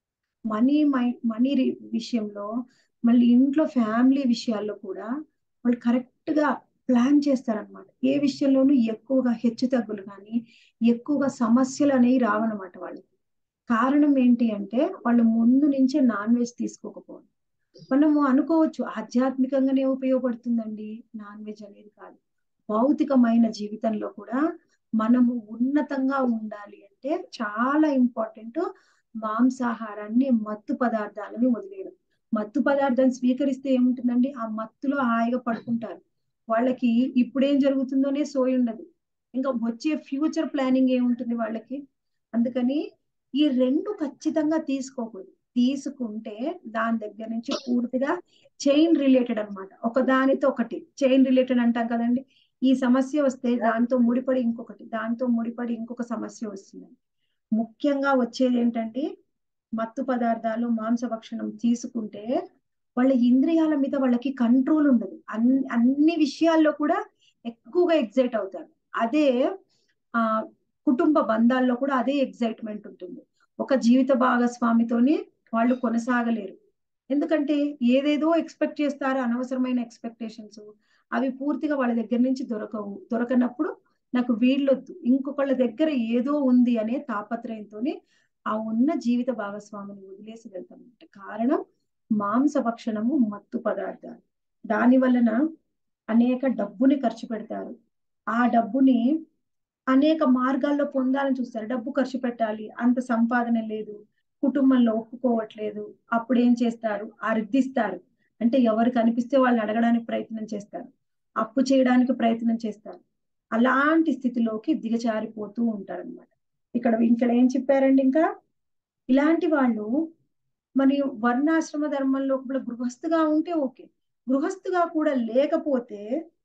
మనీ మై మనీ విషయంలో మళ్ళీ ఇంట్లో ఫ్యామిలీ విషయాల్లో కూడా వాళ్ళు కరెక్ట్ గా ప్లాన్ చేస్తారనమాట ఏ విషయంలోనూ ఎక్కువగా హెచ్చు తగ్గులు కానీ ఎక్కువగా సమస్యలు అనేవి రావన్నమాట వాళ్ళకి కారణం ఏంటి అంటే వాళ్ళు ముందు నుంచే నాన్ వెజ్ తీసుకోకపోవడం మనము అనుకోవచ్చు ఆధ్యాత్మికంగానే ఉపయోగపడుతుందండి నాన్ వెజ్ అనేది కాదు భౌతికమైన జీవితంలో కూడా మనము ఉన్నతంగా ఉండాలి అంటే చాలా ఇంపార్టెంట్ మాంసాహారాన్ని మత్తు పదార్థాలని వదిలేయడం మత్తు పదార్థాన్ని స్వీకరిస్తే ఏముంటుందండి ఆ మత్తులో హాయిగా పడుకుంటారు వాళ్ళకి ఇప్పుడేం జరుగుతుందోనే సోయి ఉండదు ఇంకా వచ్చే ఫ్యూచర్ ప్లానింగ్ ఏముంటుంది వాళ్ళకి అందుకని ఈ రెండు ఖచ్చితంగా తీసుకోకూడదు తీసుకుంటే దాని దగ్గర నుంచి పూర్తిగా చైన్ రిలేటెడ్ అనమాట ఒక దానితో ఒకటి చైన్ రిలేటెడ్ అంటాం కదండి ఈ సమస్య వస్తే దాంతో ముడిపడి ఇంకొకటి దాంతో ముడిపడి ఇంకొక సమస్య వస్తుంది ముఖ్యంగా వచ్చేది ఏంటంటే మత్తు పదార్థాలు మాంసభక్షణం తీసుకుంటే వాళ్ళ ఇంద్రియాల మీద వాళ్ళకి కంట్రోల్ ఉండదు అన్ని అన్ని విషయాల్లో కూడా ఎక్కువగా ఎగ్జైట్ అవుతారు అదే ఆ కుటుంబ బంధాల్లో కూడా అదే ఎగ్జైట్మెంట్ ఉంటుంది ఒక జీవిత భాగస్వామితోని వాళ్ళు కొనసాగలేరు ఎందుకంటే ఏదేదో ఎక్స్పెక్ట్ చేస్తారు అనవసరమైన ఎక్స్పెక్టేషన్స్ అవి పూర్తిగా వాళ్ళ దగ్గర నుంచి దొరకవు దొరకనప్పుడు నాకు వీళ్ళొద్దు ఇంకొకళ్ళ దగ్గర ఏదో ఉంది అనే తాపత్రయంతోనే ఆ ఉన్న జీవిత భాగస్వామిని వదిలేసి వెళ్తామంట కారణం మాంసభక్షణము మత్తు పదార్థాలు దాని వలన అనేక డబ్బుని ఖర్చు పెడతారు ఆ డబ్బుని అనేక మార్గాల్లో పొందాలని చూస్తారు డబ్బు ఖర్చు పెట్టాలి అంత సంపాదన లేదు కుటుంబంలో ఒప్పుకోవట్లేదు అప్పుడు ఏం చేస్తారు అర్థిస్తారు అంటే ఎవరు కనిపిస్తే వాళ్ళని అడగడానికి ప్రయత్నం చేస్తారు అప్పు చేయడానికి ప్రయత్నం చేస్తారు అలాంటి స్థితిలోకి దిగజారిపోతూ ఉంటారన్నమాట ఇక్కడ ఇక్కడ ఏం చెప్పారండి ఇంకా ఇలాంటి వాళ్ళు మరి వర్ణాశ్రమ ధర్మంలో కూడా గృహస్థుగా ఉంటే ఓకే గృహస్థుగా కూడా లేకపోతే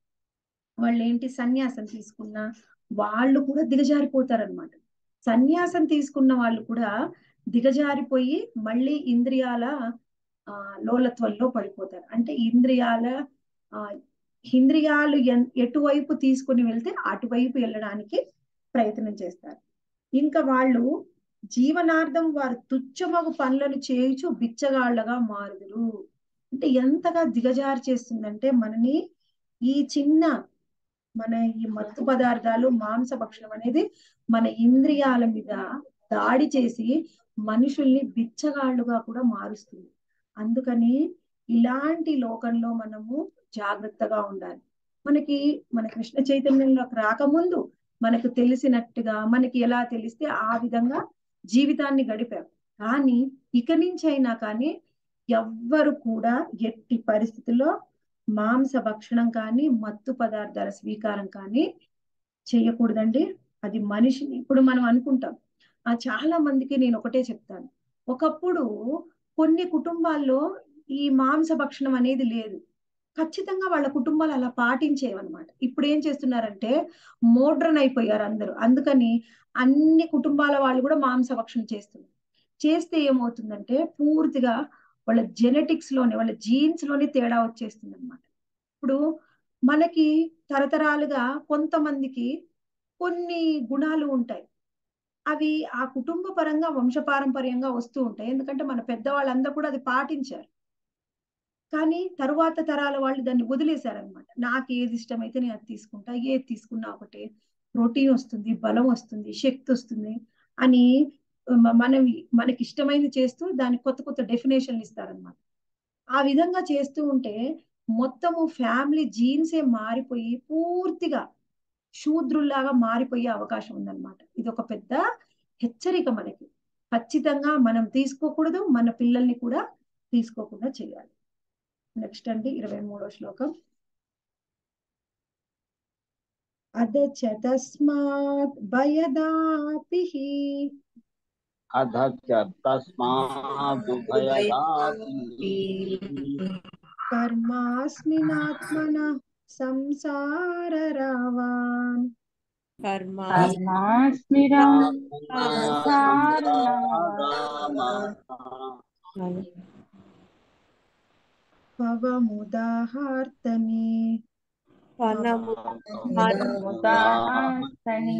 వాళ్ళు ఏంటి సన్యాసం తీసుకున్నా వాళ్ళు కూడా దిగజారిపోతారనమాట సన్యాసం తీసుకున్న వాళ్ళు కూడా దిగజారిపోయి మళ్ళీ ఇంద్రియాల ఆ లోలత్వంలో పడిపోతారు అంటే ఇంద్రియాల ఆ ఇంద్రియాలు ఎటువైపు తీసుకుని వెళ్తే అటువైపు వెళ్ళడానికి ప్రయత్నం చేస్తారు ఇంకా వాళ్ళు జీవనార్థం వారు తుచ్చమగు పనులను చేయుచు బిచ్చగాళ్ళగా మారుదురు అంటే ఎంతగా దిగజారు చేస్తుందంటే మనని ఈ చిన్న మన ఈ మత్తు పదార్థాలు మాంసభక్షణం అనేది మన ఇంద్రియాల మీద దాడి చేసి మనుషుల్ని బిచ్చగాళ్ళుగా కూడా మారుస్తుంది అందుకని ఇలాంటి లోకంలో మనము జాగ్రత్తగా ఉండాలి మనకి మన కృష్ణ చైతన్యంలోకి రాకముందు మనకు తెలిసినట్టుగా మనకి ఎలా తెలిస్తే ఆ విధంగా జీవితాన్ని గడిపాం కానీ ఇక నుంచి అయినా కానీ ఎవ్వరు కూడా ఎట్టి పరిస్థితుల్లో మాంస భక్షణం కానీ మత్తు పదార్థాల స్వీకారం కానీ చేయకూడదండి అది మనిషిని ఇప్పుడు మనం అనుకుంటాం ఆ చాలా మందికి నేను ఒకటే చెప్తాను ఒకప్పుడు కొన్ని కుటుంబాల్లో ఈ మాంస భక్షణం అనేది లేదు ఖచ్చితంగా వాళ్ళ కుటుంబాలు అలా పాటించేవన్నమాట ఇప్పుడు ఏం చేస్తున్నారంటే మోడ్రన్ అయిపోయారు అందరూ అందుకని అన్ని కుటుంబాల వాళ్ళు కూడా మాంసభక్షణ చేస్తున్నారు చేస్తే ఏమవుతుందంటే పూర్తిగా వాళ్ళ జెనెటిక్స్ లోనే వాళ్ళ జీన్స్ లోనే తేడా వచ్చేస్తుంది అనమాట ఇప్పుడు మనకి తరతరాలుగా కొంతమందికి కొన్ని గుణాలు ఉంటాయి అవి ఆ కుటుంబ పరంగా వంశపారంపర్యంగా వస్తూ ఉంటాయి ఎందుకంటే మన పెద్దవాళ్ళందరూ కూడా అది పాటించారు కానీ తరువాత తరాల వాళ్ళు దాన్ని వదిలేశారనమాట నాకు ఏది ఇష్టమైతే నేను అది తీసుకుంటా ఏది తీసుకున్నా ఒకటే ప్రోటీన్ వస్తుంది బలం వస్తుంది శక్తి వస్తుంది అని మనం మనకి ఇష్టమైనది చేస్తూ దానికి కొత్త కొత్త డెఫినేషన్లు ఇస్తారనమాట ఆ విధంగా చేస్తూ ఉంటే మొత్తము ఫ్యామిలీ జీన్సే మారిపోయి పూర్తిగా శూద్రుల్లాగా మారిపోయే అవకాశం ఉందన్నమాట ఇది ఒక పెద్ద హెచ్చరిక మనకి ఖచ్చితంగా మనం తీసుకోకూడదు మన పిల్లల్ని కూడా తీసుకోకుండా చేయాలి నెక్స్ట్ అండి ఇరవై మూడో శ్లోకం అదచ తస్మాత్ భయదాపి అధ తస్మాదుభయదాపి కర్మాస్మినాత్మన సంసార రావాన్ కర్మ పవముదాహార్తని ఫలము ఫలముదాహాస్తని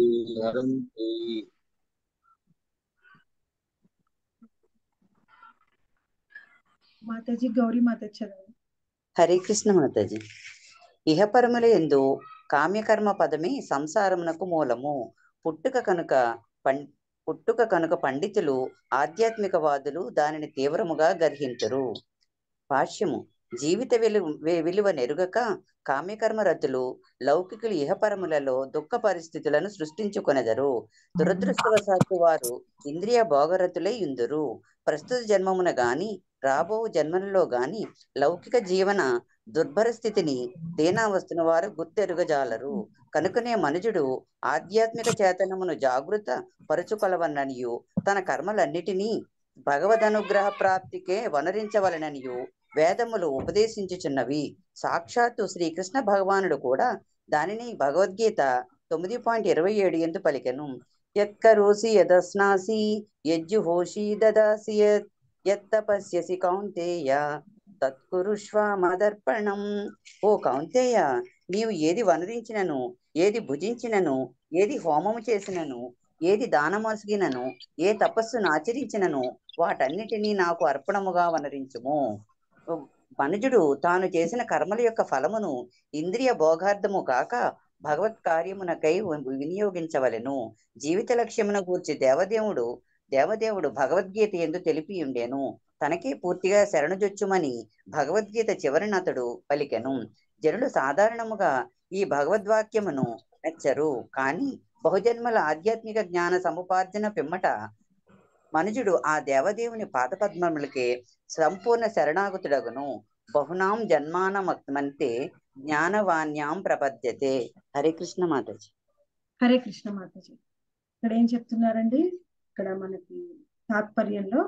మాతాజీ గౌరీ మాత చదవండి హరే కృష్ణ మాతాజీ ఇహపరముల ఎందు కామ్యకర్మ పదమే సంసారమునకు మూలము పుట్టుక కనుక పం పుట్టుక కనుక పండితులు ఆధ్యాత్మికవాదులు దానిని తీవ్రముగా గర్హించరు భాష్యము జీవిత విలువ విలువ నెరుగక కామ్యకర్మ రతులు లౌకికులు ఇహపరములలో దుఃఖ పరిస్థితులను సృష్టించుకొనెదరు దురదృష్టవశాత్తు వారు ఇంద్రియ భోగరతులై ఉందురు ప్రస్తుత జన్మమున గాని రాబో జన్మలలో గాని లౌకిక జీవన దుర్భర స్థితిని దీనావస్థను వారు గుర్తెరుగజాలరు కనుకనే మనుజుడు ఆధ్యాత్మిక చేతనమును జాగృత పరుచుకొలవననియు తన కర్మలన్నిటినీ భగవదనుగ్రహ ప్రాప్తికే వనరించవలననియు వేదములు ఉపదేశించుచున్నవి సాక్షాత్తు శ్రీకృష్ణ భగవానుడు కూడా దానిని భగవద్గీత తొమ్మిది పాయింట్ ఇరవై ఏడు ఎందు పలికెను యత్కరోసి యదస్నాసి యజ్జుహోషి దదాసి యత్ యత్తపస్యసి కౌంతేయ తత్కురుష్వ మదర్పణం ఓ కౌంతేయ నీవు ఏది వనరించినను ఏది భుజించినను ఏది హోమము చేసినను ఏది దానమొసగినను ఏ తపస్సును ఆచరించినను వాటన్నిటినీ నాకు అర్పణముగా వనరించుము మనుజుడు తాను చేసిన కర్మల యొక్క ఫలమును ఇంద్రియ భోగార్థము కాక భగవత్ కార్యమునకై వినియోగించవలెను జీవిత లక్ష్యమును గూర్చి దేవదేవుడు దేవదేవుడు భగవద్గీత ఎందు తెలిపి ఉండెను తనకే పూర్తిగా శరణుజొచ్చుమని భగవద్గీత చివరిన అతడు పలికెను జనులు సాధారణముగా ఈ భగవద్వాక్యమును మెచ్చరు కాని బహుజన్మల ఆధ్యాత్మిక జ్ఞాన సముపార్జన పిమ్మట మనుజుడు ఆ దేవదేవుని పాదపద్మములకే సంపూర్ణ శరణాగతుడగును బహునాం జన్మానమంతే జ్ఞానవాణ్యాం ప్రపద్యతే హరే కృష్ణ మాతాజీ హరే కృష్ణ మాతాజీ ఇక్కడ ఏం చెప్తున్నారండి ఇక్కడ మనకి తాత్పర్యంలో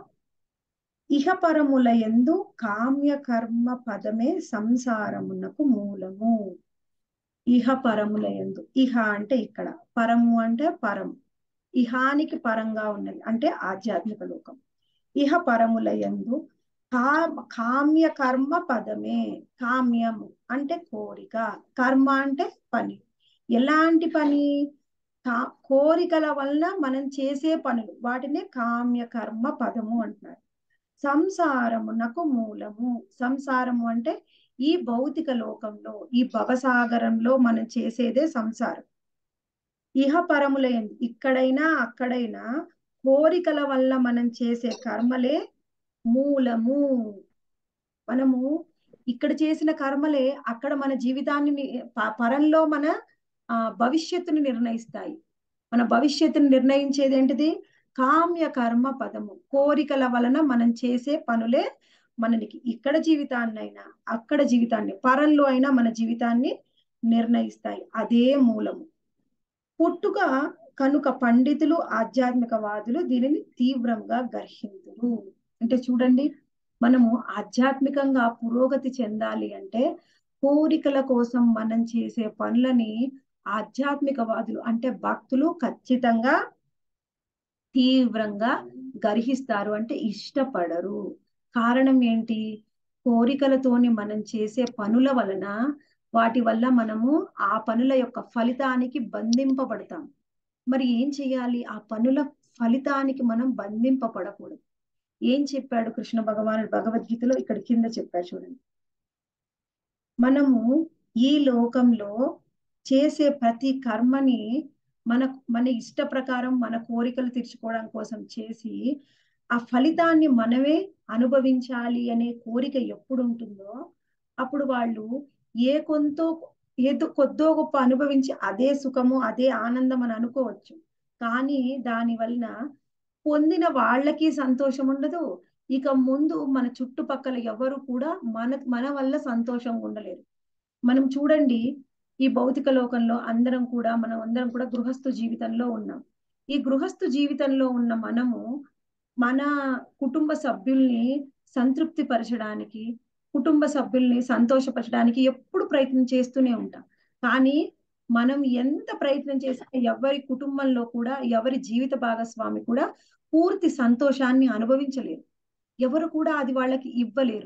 ఇహపరముల ఎందు కామ్య కర్మ పదమే సంసారమునకు మూలము ఇహ పరముల ఎందు ఇహ అంటే ఇక్కడ పరము అంటే పరము ఇహానికి పరంగా ఉన్నది అంటే ఆధ్యాత్మిక లోకం ఇహ పరముల ఎందు కా కామ్య కర్మ పదమే కామ్యము అంటే కోరిక కర్మ అంటే పని ఎలాంటి పని కా కోరికల వలన మనం చేసే పనులు వాటినే కామ్య కర్మ పదము అంటున్నారు సంసారమునకు మూలము సంసారము అంటే ఈ భౌతిక లోకంలో ఈ భవసాగరంలో మనం చేసేదే సంసారం ఇహ పరముల ఇక్కడైనా అక్కడైనా కోరికల వల్ల మనం చేసే కర్మలే మూలము మనము ఇక్కడ చేసిన కర్మలే అక్కడ మన జీవితాన్ని పరంలో మన ఆ భవిష్యత్తుని నిర్ణయిస్తాయి మన భవిష్యత్తుని నిర్ణయించేది ఏంటిది కామ్య కర్మ పదము కోరికల వలన మనం చేసే పనులే మనకి ఇక్కడ జీవితాన్నైనా అక్కడ జీవితాన్ని పరంలో అయినా మన జీవితాన్ని నిర్ణయిస్తాయి అదే మూలము పుట్టుక కనుక పండితులు ఆధ్యాత్మికవాదులు దీనిని తీవ్రంగా గర్హింతురు అంటే చూడండి మనము ఆధ్యాత్మికంగా పురోగతి చెందాలి అంటే కోరికల కోసం మనం చేసే పనులని ఆధ్యాత్మికవాదులు అంటే భక్తులు ఖచ్చితంగా తీవ్రంగా గర్హిస్తారు అంటే ఇష్టపడరు కారణం ఏంటి కోరికలతోని మనం చేసే పనుల వలన వాటి వల్ల మనము ఆ పనుల యొక్క ఫలితానికి బంధింపబడతాం మరి ఏం చేయాలి ఆ పనుల ఫలితానికి మనం బంధింపబడకూడదు ఏం చెప్పాడు కృష్ణ భగవానుడు భగవద్గీతలో ఇక్కడ కింద చెప్పాడు చూడండి మనము ఈ లోకంలో చేసే ప్రతి కర్మని మన మన ఇష్ట ప్రకారం మన కోరికలు తీర్చుకోవడం కోసం చేసి ఆ ఫలితాన్ని మనమే అనుభవించాలి అనే కోరిక ఎప్పుడు ఉంటుందో అప్పుడు వాళ్ళు ఏ కొంతో ఏదో కొద్దో గొప్ప అనుభవించి అదే సుఖము అదే ఆనందం అని అనుకోవచ్చు కానీ దాని వలన పొందిన వాళ్ళకి సంతోషం ఉండదు ఇక ముందు మన చుట్టుపక్కల ఎవరు కూడా మన మన వల్ల సంతోషంగా ఉండలేరు మనం చూడండి ఈ భౌతిక లోకంలో అందరం కూడా మనం అందరం కూడా గృహస్థు జీవితంలో ఉన్నాం ఈ గృహస్థు జీవితంలో ఉన్న మనము మన కుటుంబ సభ్యుల్ని సంతృప్తి పరచడానికి కుటుంబ సభ్యుల్ని సంతోషపరచడానికి ఎప్పుడు ప్రయత్నం చేస్తూనే ఉంటాం కానీ మనం ఎంత ప్రయత్నం చేసినా ఎవరి కుటుంబంలో కూడా ఎవరి జీవిత భాగస్వామి కూడా పూర్తి సంతోషాన్ని అనుభవించలేరు ఎవరు కూడా అది వాళ్ళకి ఇవ్వలేరు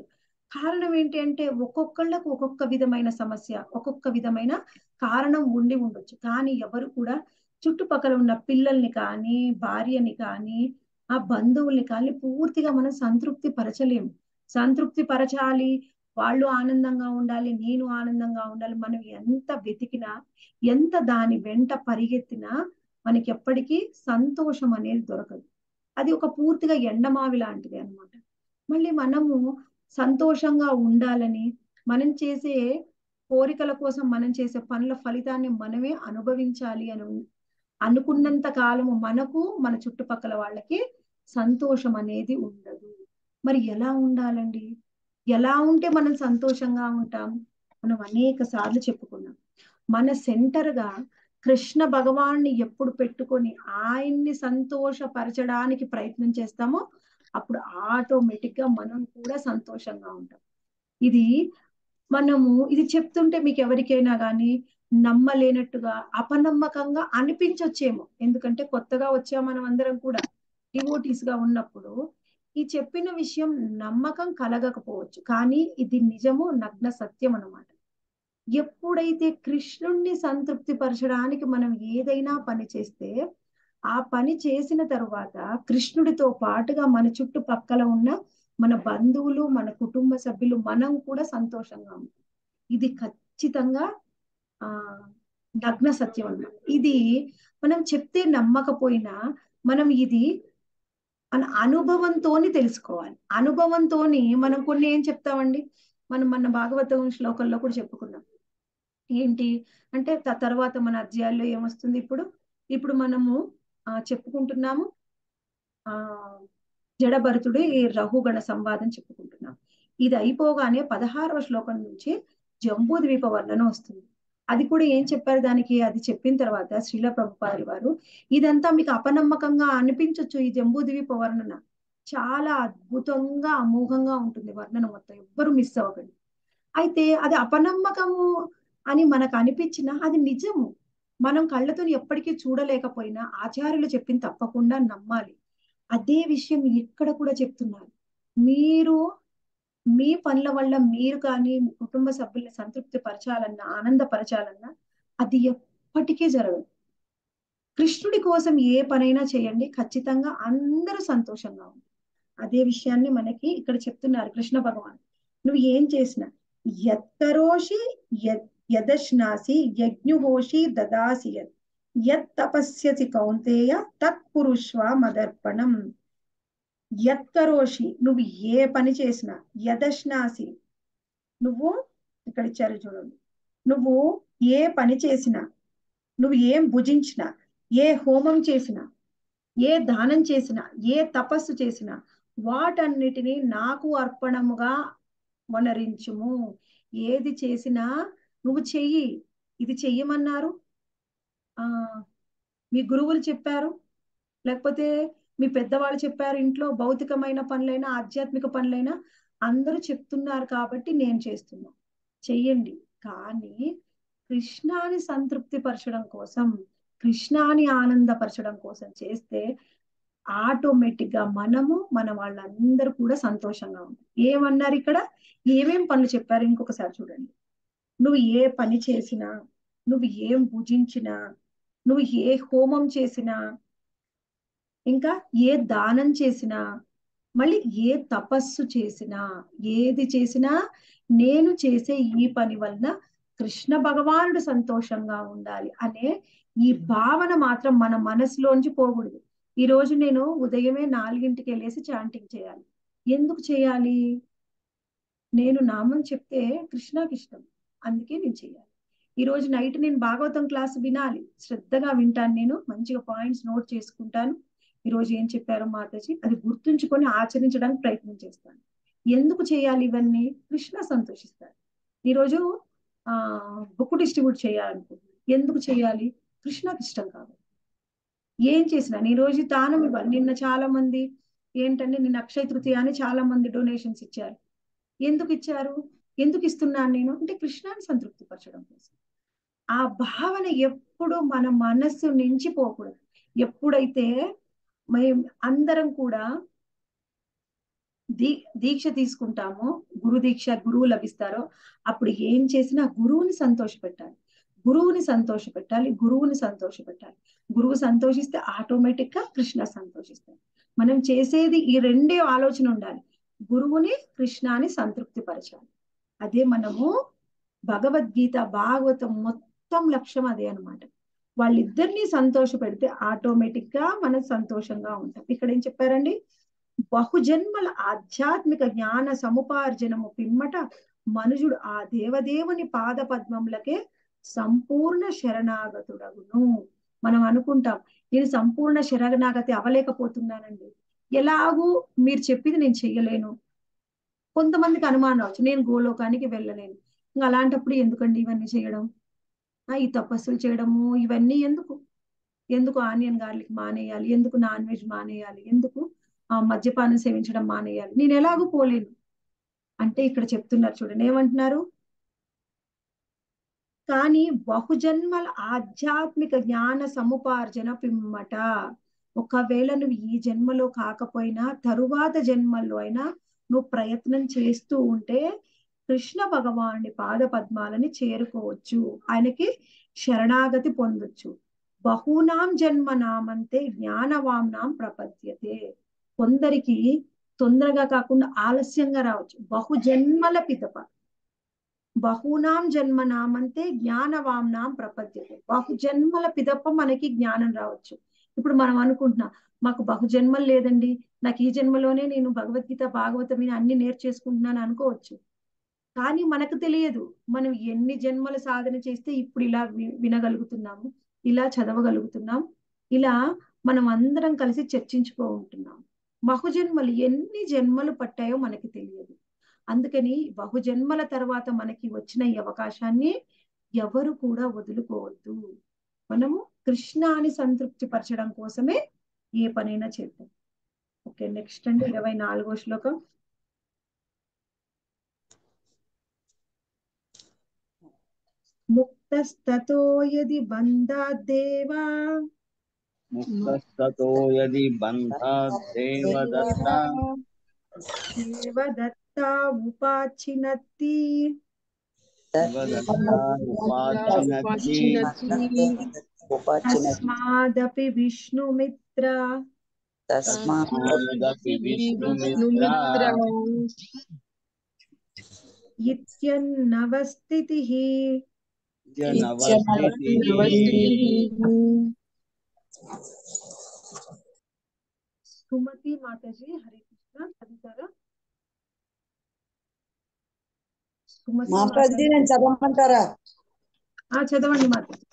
కారణం ఏంటి అంటే ఒక్కొక్కళ్ళకు ఒక్కొక్క విధమైన సమస్య ఒక్కొక్క విధమైన కారణం ఉండి ఉండొచ్చు కానీ ఎవరు కూడా చుట్టుపక్కల ఉన్న పిల్లల్ని కానీ భార్యని కానీ ఆ బంధువుల్ని కానీ పూర్తిగా మనం సంతృప్తి పరచలేము సంతృప్తి పరచాలి వాళ్ళు ఆనందంగా ఉండాలి నేను ఆనందంగా ఉండాలి మనం ఎంత వెతికినా ఎంత దాని వెంట పరిగెత్తినా మనకి ఎప్పటికీ సంతోషం అనేది దొరకదు అది ఒక పూర్తిగా ఎండమావి లాంటిది అన్నమాట మళ్ళీ మనము సంతోషంగా ఉండాలని మనం చేసే కోరికల కోసం మనం చేసే పనుల ఫలితాన్ని మనమే అనుభవించాలి అని ఉన్- అనుకున్నంత కాలము మనకు మన చుట్టుపక్కల వాళ్ళకి సంతోషం అనేది ఉండదు మరి ఎలా ఉండాలండి ఎలా ఉంటే మనం సంతోషంగా ఉంటాం మనం అనేక సార్లు చెప్పుకున్నాం మన సెంటర్ గా కృష్ణ భగవాన్ని ఎప్పుడు పెట్టుకొని ఆయన్ని సంతోషపరచడానికి ప్రయత్నం చేస్తామో అప్పుడు ఆటోమేటిక్ గా మనం కూడా సంతోషంగా ఉంటాం ఇది మనము ఇది చెప్తుంటే మీకు ఎవరికైనా కానీ నమ్మలేనట్టుగా అపనమ్మకంగా అనిపించొచ్చేమో ఎందుకంటే కొత్తగా వచ్చా మనం అందరం కూడా డివోటీస్ గా ఉన్నప్పుడు ఈ చెప్పిన విషయం నమ్మకం కలగకపోవచ్చు కానీ ఇది నిజము నగ్న సత్యం అన్నమాట ఎప్పుడైతే కృష్ణుణ్ణి సంతృప్తి పరచడానికి మనం ఏదైనా పని చేస్తే ఆ పని చేసిన తరువాత కృష్ణుడితో పాటుగా మన చుట్టుపక్కల ఉన్న మన బంధువులు మన కుటుంబ సభ్యులు మనం కూడా సంతోషంగా ఉంటాం ఇది ఖచ్చితంగా ఆ నగ్న సత్యం అన్నమాట ఇది మనం చెప్తే నమ్మకపోయినా మనం ఇది మన అనుభవంతోని తెలుసుకోవాలి అనుభవంతోని మనం కొన్ని ఏం చెప్తామండి మనం మన భాగవతం శ్లోకంలో కూడా చెప్పుకున్నాం ఏంటి అంటే త- తర్వాత మన అధ్యాయాల్లో ఏమొస్తుంది ఇప్పుడు ఇప్పుడు మనము ఆ చెప్పుకుంటున్నాము ఆ జడభరతుడు ఈ రహుగణ సంవాదం చెప్పుకుంటున్నాం ఇది అయిపోగానే పదహారవ శ్లోకం నుంచి జంబూ ద్వీప వర్ణన వస్తుంది అది కూడా ఏం చెప్పారు దానికి అది చెప్పిన తర్వాత శ్రీల ప్రభుపాది వారు ఇదంతా మీకు అపనమ్మకంగా అనిపించొచ్చు ఈ జంబూ ద్వీప వర్ణన చాలా అద్భుతంగా అమోఘంగా ఉంటుంది వర్ణన మొత్తం ఎవ్వరు మిస్ అవ్వకండి అయితే అది అపనమ్మకము అని మనకు అనిపించినా అది నిజము మనం కళ్ళతో ఎప్పటికీ చూడలేకపోయినా ఆచార్యులు చెప్పింది తప్పకుండా నమ్మాలి అదే విషయం ఇక్కడ కూడా చెప్తున్నారు మీరు మీ పనుల వల్ల మీరు కానీ మీ కుటుంబ సభ్యుల్ని సంతృప్తి పరచాలన్నా ఆనందపరచాలన్నా అది ఎప్పటికీ జరగదు కృష్ణుడి కోసం ఏ పనైనా చేయండి ఖచ్చితంగా అందరూ సంతోషంగా ఉంటారు అదే విషయాన్ని మనకి ఇక్కడ చెప్తున్నారు కృష్ణ భగవాన్ నువ్వు ఏం చేసినా యత్కరోషి యత్ యదశ్నాసి యజ్ఞుహోషి దదాసి యత్ యత్ తపస్యసి కౌంతేయ తత్పురుష్వ మదర్పణం యత్కరోషి నువ్వు ఏ పని చేసినా యదశ్నాసి నువ్వు ఇక్కడ ఇచ్చారు చూడండి నువ్వు ఏ పని చేసినా నువ్వు ఏం భుజించినా ఏ హోమం చేసినా ఏ దానం చేసినా ఏ తపస్సు చేసినా వాటన్నిటినీ నాకు అర్పణముగా వనరించుము ఏది చేసినా నువ్వు చెయ్యి ఇది చెయ్యమన్నారు ఆ మీ గురువులు చెప్పారు లేకపోతే మీ పెద్దవాళ్ళు చెప్పారు ఇంట్లో భౌతికమైన పనులైనా ఆధ్యాత్మిక పనులైనా అందరూ చెప్తున్నారు కాబట్టి నేను చేస్తున్నా చెయ్యండి కానీ కృష్ణాని సంతృప్తి పరచడం కోసం కృష్ణాని ఆనందపరచడం కోసం చేస్తే ఆటోమేటిక్ గా మనము మన వాళ్ళందరూ కూడా సంతోషంగా ఉంటారు ఏమన్నారు ఇక్కడ ఏమేం పనులు చెప్పారు ఇంకొకసారి చూడండి నువ్వు ఏ పని చేసినా నువ్వు ఏం భుజించినా నువ్వు ఏ హోమం చేసినా ఇంకా ఏ దానం చేసినా మళ్ళీ ఏ తపస్సు చేసినా ఏది చేసినా నేను చేసే ఈ పని వలన కృష్ణ భగవానుడు సంతోషంగా ఉండాలి అనే ఈ భావన మాత్రం మన మనసులోంచి పోకూడదు ఈ రోజు నేను ఉదయమే నాలుగింటికి వెళ్ళేసి చాంటింగ్ చేయాలి ఎందుకు చేయాలి నేను నామం చెప్తే కృష్ణకి ఇష్టం అందుకే నేను చేయాలి ఈ రోజు నైట్ నేను భాగవతం క్లాస్ వినాలి శ్రద్ధగా వింటాను నేను మంచిగా పాయింట్స్ నోట్ చేసుకుంటాను ఈ రోజు ఏం చెప్పారో మాతాజీ అది గుర్తుంచుకొని ఆచరించడానికి ప్రయత్నం చేస్తాను ఎందుకు చేయాలి ఇవన్నీ కృష్ణ సంతోషిస్తాడు ఈరోజు ఆ బుక్ డిస్ట్రిబ్యూట్ చేయాలనుకుంటున్నాను ఎందుకు చేయాలి కృష్ణకి ఇష్టం కాబట్టి ఏం చేసినా ఈ రోజు దానం ఇవ్వాలి నిన్న చాలా మంది ఏంటంటే నిన్న అక్షయ తృతీయ అని చాలా మంది డొనేషన్స్ ఇచ్చారు ఎందుకు ఇచ్చారు ఎందుకు ఇస్తున్నాను నేను అంటే కృష్ణాన్ని సంతృప్తి పరచడం కోసం ఆ భావన ఎప్పుడు మన మనస్సు నుంచి పోకూడదు ఎప్పుడైతే మేము అందరం కూడా దీ దీక్ష తీసుకుంటామో గురు దీక్ష గురువు లభిస్తారో అప్పుడు ఏం చేసినా గురువుని సంతోషపెట్టాలి గురువుని సంతోషపెట్టాలి గురువుని సంతోషపెట్టాలి గురువు సంతోషిస్తే ఆటోమేటిక్ గా కృష్ణ సంతోషిస్తాడు మనం చేసేది ఈ రెండే ఆలోచన ఉండాలి గురువుని కృష్ణాని సంతృప్తి పరచాలి అదే మనము భగవద్గీత భాగవతం మొత్తం లక్ష్యం అదే అనమాట వాళ్ళిద్దరిని సంతోష పెడితే ఆటోమేటిక్ గా మనం సంతోషంగా ఉంటాం ఇక్కడ ఏం చెప్పారండి బహుజన్మల ఆధ్యాత్మిక జ్ఞాన సముపార్జనము పిమ్మట మనుజుడు ఆ దేవదేవుని పాద పద్మములకే సంపూర్ణ శరణాగతుడగును మనం అనుకుంటాం నేను సంపూర్ణ శరణాగతి అవలేకపోతున్నానండి ఎలాగూ మీరు చెప్పింది నేను చెయ్యలేను కొంతమందికి అనుమానం రావచ్చు నేను గోలోకానికి వెళ్ళలేను ఇంకా అలాంటప్పుడు ఎందుకండి ఇవన్నీ చేయడం ఆ ఈ తపస్సులు చేయడము ఇవన్నీ ఎందుకు ఎందుకు ఆనియన్ గార్లిక్ మానేయాలి ఎందుకు నాన్ వెజ్ మానేయాలి ఎందుకు ఆ మద్యపానం సేవించడం మానేయాలి నేను ఎలాగూ పోలేను అంటే ఇక్కడ చెప్తున్నారు చూడండి ఏమంటున్నారు కానీ బహుజన్మల ఆధ్యాత్మిక జ్ఞాన సముపార్జన పిమ్మట ఒకవేళ నువ్వు ఈ జన్మలో కాకపోయినా తరువాత జన్మల్లో అయినా నువ్వు ప్రయత్నం చేస్తూ ఉంటే కృష్ణ భగవానుడి పాద పద్మాలని చేరుకోవచ్చు ఆయనకి శరణాగతి పొందొచ్చు బహూనాం జన్మ నామంతే జ్ఞానవాంనాం ప్రపద్యతే కొందరికి తొందరగా కాకుండా ఆలస్యంగా రావచ్చు బహుజన్మల పిదప బహునాం జన్మ నామంతే జ్ఞానవాంనాం ప్రపద్యతే బహుజన్మల పిదప మనకి జ్ఞానం రావచ్చు ఇప్పుడు మనం అనుకుంటున్నాం మాకు బహుజన్మలు లేదండి నాకు ఈ జన్మలోనే నేను భగవద్గీత భాగవతం అన్ని నేర్చేసుకుంటున్నాను అనుకోవచ్చు కానీ మనకు తెలియదు మనం ఎన్ని జన్మల సాధన చేస్తే ఇప్పుడు ఇలా వినగలుగుతున్నాము ఇలా చదవగలుగుతున్నాం ఇలా మనం అందరం కలిసి చర్చించుకో ఉంటున్నాం బహుజన్మలు ఎన్ని జన్మలు పట్టాయో మనకి తెలియదు అందుకని బహుజన్మల తర్వాత మనకి వచ్చిన ఈ అవకాశాన్ని ఎవరు కూడా వదులుకోవద్దు మనము కృష్ణాని సంతృప్తి పరచడం కోసమే ఏ పనైనా చేద్దాం ఓకే నెక్స్ట్ అండి ఇరవై నాలుగో శ్లోకం ముక్తస్తతో యది బంధాద్దేవా ముక్తస్తతో యది బంధాద్దేవదత్తా దేవదత్తా ఉపాచినత్తి దేవదత్తా ఉపాచినత్తి తస్మాదపి విష్ణుమిత్ర తస్మాదపి విష్ణుమిత్ర ఇత్యన్నవస్థితిః సుమతి మాతాజీ హరే కృష్ణ చదువుతారా సుమతి మాతాజీ నేను చదవమంటారా ఆ చదవండి మాతాజీ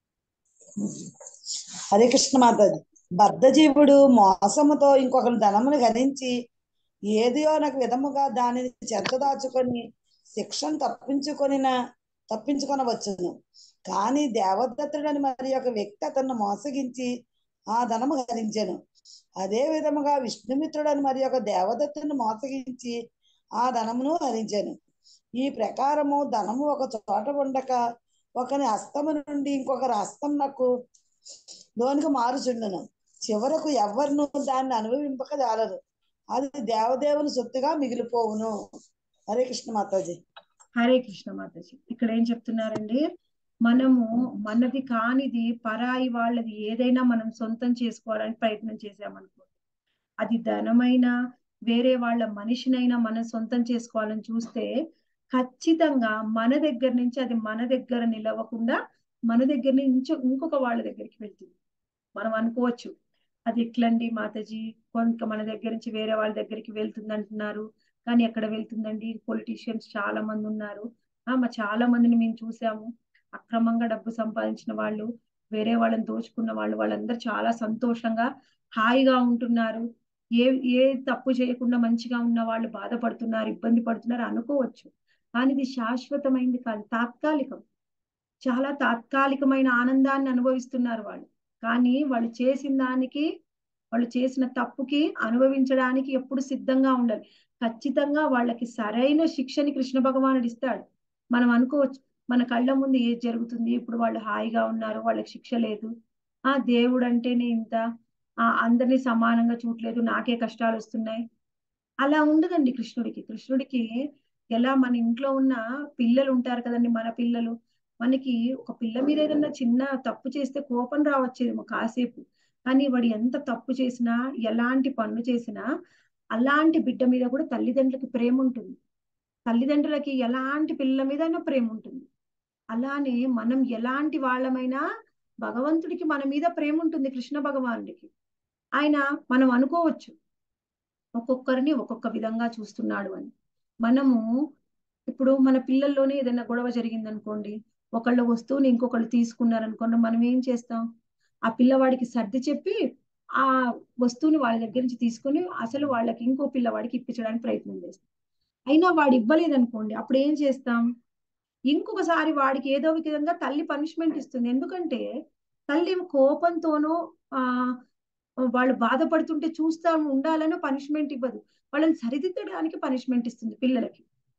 హరే కృష్ణ మాతాజీ బద్ధజీవుడు మోసముతో ఇంకొకరి ధనమును గణించి ఏదియో నాకు విధముగా దానిని చెంతదాచుకొని శిక్షను తప్పించుకొనిన తప్పించుకొనవచ్చును కానీ దేవదత్తుడని మరి ఒక వ్యక్తి అతన్ని మోసగించి ఆ ధనము హరించెను అదే విధముగా విష్ణుమిత్రుడని మరి ఒక దేవదత్తుని మోసగించి ఆ ధనమును హరించెను ఈ ప్రకారము ధనము ఒక చోట ఉండక ఒకని హస్తము నుండి ఇంకొకరి హస్తం నాకు లోనికి మారుచుండును చివరకు ఎవరిను దాన్ని అనుభవింపక జాలరు అది దేవదేవుని సొత్తుగా మిగిలిపోవును హరే కృష్ణ మాతాజీ హరే కృష్ణ మాతాజీ ఇక్కడ ఏం చెప్తున్నారండి మనము మనది కానిది పరాయి వాళ్ళది ఏదైనా మనం సొంతం చేసుకోవాలని ప్రయత్నం చేసామనుకో అది ధనమైనా వేరే వాళ్ళ మనిషినైనా మనం సొంతం చేసుకోవాలని చూస్తే ఖచ్చితంగా మన దగ్గర నుంచి అది మన దగ్గర నిలవకుండా మన దగ్గర నుంచి ఇంకొక వాళ్ళ దగ్గరికి వెళ్తుంది మనం అనుకోవచ్చు అది ఎట్లండి మాతాజీ కొంత మన దగ్గర నుంచి వేరే వాళ్ళ దగ్గరికి వెళ్తుంది అంటున్నారు కానీ ఎక్కడ వెళ్తుందండి పొలిటీషియన్స్ చాలా మంది ఉన్నారు ఆ మా చాలా మందిని మేము చూసాము అక్రమంగా డబ్బు సంపాదించిన వాళ్ళు వేరే వాళ్ళని దోచుకున్న వాళ్ళు వాళ్ళందరూ చాలా సంతోషంగా హాయిగా ఉంటున్నారు ఏ ఏ తప్పు చేయకుండా మంచిగా ఉన్న వాళ్ళు బాధపడుతున్నారు ఇబ్బంది పడుతున్నారు అనుకోవచ్చు కానీ ఇది శాశ్వతమైంది కాదు తాత్కాలికం చాలా తాత్కాలికమైన ఆనందాన్ని అనుభవిస్తున్నారు వాళ్ళు కానీ వాళ్ళు చేసిన దానికి వాళ్ళు చేసిన తప్పుకి అనుభవించడానికి ఎప్పుడు సిద్ధంగా ఉండాలి ఖచ్చితంగా వాళ్ళకి సరైన శిక్షని కృష్ణ భగవానుడు ఇస్తాడు మనం అనుకోవచ్చు మన కళ్ళ ముందు ఏది జరుగుతుంది ఇప్పుడు వాళ్ళు హాయిగా ఉన్నారు వాళ్ళకి శిక్ష లేదు ఆ దేవుడు అంటేనే ఇంత ఆ అందరినీ సమానంగా చూడలేదు నాకే కష్టాలు వస్తున్నాయి అలా ఉండదండి కృష్ణుడికి కృష్ణుడికి ఎలా మన ఇంట్లో ఉన్న పిల్లలు ఉంటారు కదండి మన పిల్లలు మనకి ఒక పిల్ల మీద ఏదన్నా చిన్న తప్పు చేస్తే కోపం రావచ్చేమో కాసేపు కానీ వాడు ఎంత తప్పు చేసినా ఎలాంటి పనులు చేసినా అలాంటి బిడ్డ మీద కూడా తల్లిదండ్రులకి ప్రేమ ఉంటుంది తల్లిదండ్రులకి ఎలాంటి పిల్లల మీదైనా ప్రేమ ఉంటుంది అలానే మనం ఎలాంటి వాళ్ళమైనా భగవంతుడికి మన మీద ప్రేమ ఉంటుంది కృష్ణ భగవానుడికి ఆయన మనం అనుకోవచ్చు ఒక్కొక్కరిని ఒక్కొక్క విధంగా చూస్తున్నాడు అని మనము ఇప్పుడు మన పిల్లల్లోనే ఏదైనా గొడవ జరిగింది అనుకోండి ఒకళ్ళ వస్తువుని ఇంకొకళ్ళు తీసుకున్నారనుకోండి మనం ఏం చేస్తాం ఆ పిల్లవాడికి సర్ది చెప్పి ఆ వస్తువుని వాళ్ళ దగ్గర నుంచి తీసుకొని అసలు వాళ్ళకి ఇంకో పిల్లవాడికి ఇప్పించడానికి ప్రయత్నం చేస్తాం అయినా వాడు ఇవ్వలేదు అనుకోండి అప్పుడు ఏం చేస్తాం ఇంకొకసారి వాడికి ఏదో ఒక విధంగా తల్లి పనిష్మెంట్ ఇస్తుంది ఎందుకంటే తల్లి కోపంతోనో ఆ వాళ్ళు బాధపడుతుంటే చూస్తా ఉండాలని పనిష్మెంట్ ఇవ్వదు వాళ్ళని సరిదిద్దడానికి పనిష్మెంట్ ఇస్తుంది పిల్లలకి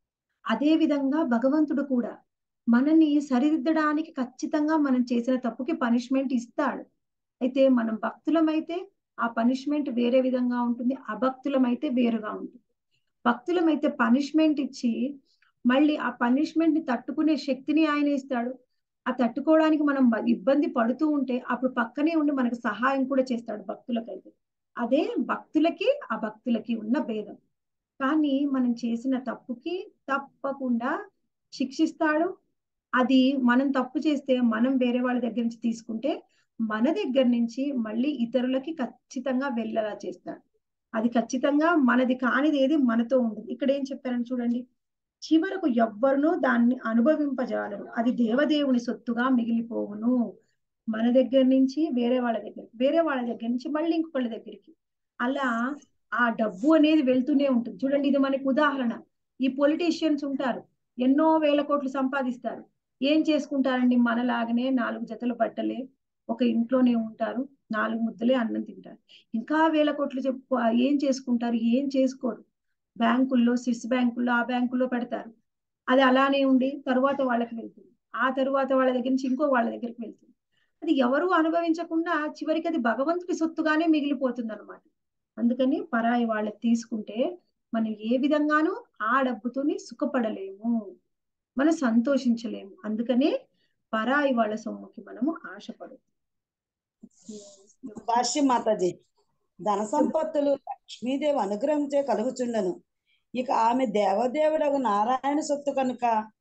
అదే విధంగా భగవంతుడు కూడా మనని సరిదిద్దడానికి ఖచ్చితంగా మనం చేసిన తప్పుకి పనిష్మెంట్ ఇస్తాడు అయితే మనం భక్తులమైతే ఆ పనిష్మెంట్ వేరే విధంగా ఉంటుంది అభక్తులమైతే వేరుగా ఉంటుంది భక్తులమైతే పనిష్మెంట్ ఇచ్చి మళ్ళీ ఆ పనిష్మెంట్ ని తట్టుకునే శక్తిని ఆయన ఇస్తాడు ఆ తట్టుకోవడానికి మనం ఇబ్బంది పడుతూ ఉంటే అప్పుడు పక్కనే ఉండి మనకు సహాయం కూడా చేస్తాడు భక్తులకైతే అదే భక్తులకి ఆ భక్తులకి ఉన్న భేదం కానీ మనం చేసిన తప్పుకి తప్పకుండా శిక్షిస్తాడు అది మనం తప్పు చేస్తే మనం వేరే వాళ్ళ దగ్గర నుంచి తీసుకుంటే మన దగ్గర నుంచి మళ్ళీ ఇతరులకి ఖచ్చితంగా వెళ్ళేలా చేస్తాడు అది ఖచ్చితంగా మనది కానిది ఏది మనతో ఉండదు ఇక్కడ ఏం చెప్పారని చూడండి చివరకు ఎవ్వరునూ దాన్ని అనుభవింపజాలరు అది దేవదేవుని సొత్తుగా మిగిలిపోవును మన దగ్గర నుంచి వేరే వాళ్ళ దగ్గర వేరే వాళ్ళ దగ్గర నుంచి మళ్ళీ ఇంకొకళ్ళ దగ్గరికి అలా ఆ డబ్బు అనేది వెళ్తూనే ఉంటుంది చూడండి ఇది మనకి ఉదాహరణ ఈ పొలిటీషియన్స్ ఉంటారు ఎన్నో వేల కోట్లు సంపాదిస్తారు ఏం చేసుకుంటారండి మనలాగనే నాలుగు జతల బట్టలే ఒక ఇంట్లోనే ఉంటారు నాలుగు ముద్దలే అన్నం తింటారు ఇంకా వేల కోట్లు చెప్పు ఏం చేసుకుంటారు ఏం చేసుకోరు బ్యాంకుల్లో స్విస్ బ్యాంకుల్లో ఆ బ్యాంకుల్లో పెడతారు అది అలానే ఉండి తరువాత వాళ్ళకి వెళ్తుంది ఆ తరువాత వాళ్ళ దగ్గర నుంచి ఇంకో వాళ్ళ దగ్గరికి వెళ్తుంది అది ఎవరు అనుభవించకుండా చివరికి అది భగవంతుడి సొత్తుగానే మిగిలిపోతుంది అనమాట అందుకని పరాయి వాళ్ళకి తీసుకుంటే మనం ఏ విధంగానూ ఆ డబ్బుతోని సుఖపడలేము మనం సంతోషించలేము అందుకనే పరాయి వాళ్ళ సొమ్ముకి మనము ఆశపడదు భాష్యం మాతాజీ ధన సంపత్తులు లక్ష్మీదేవి అనుగ్రహించే కలుగుచుండను ఇక ఆమె దేవదేవుడకు నారాయణ సొత్తు కనుక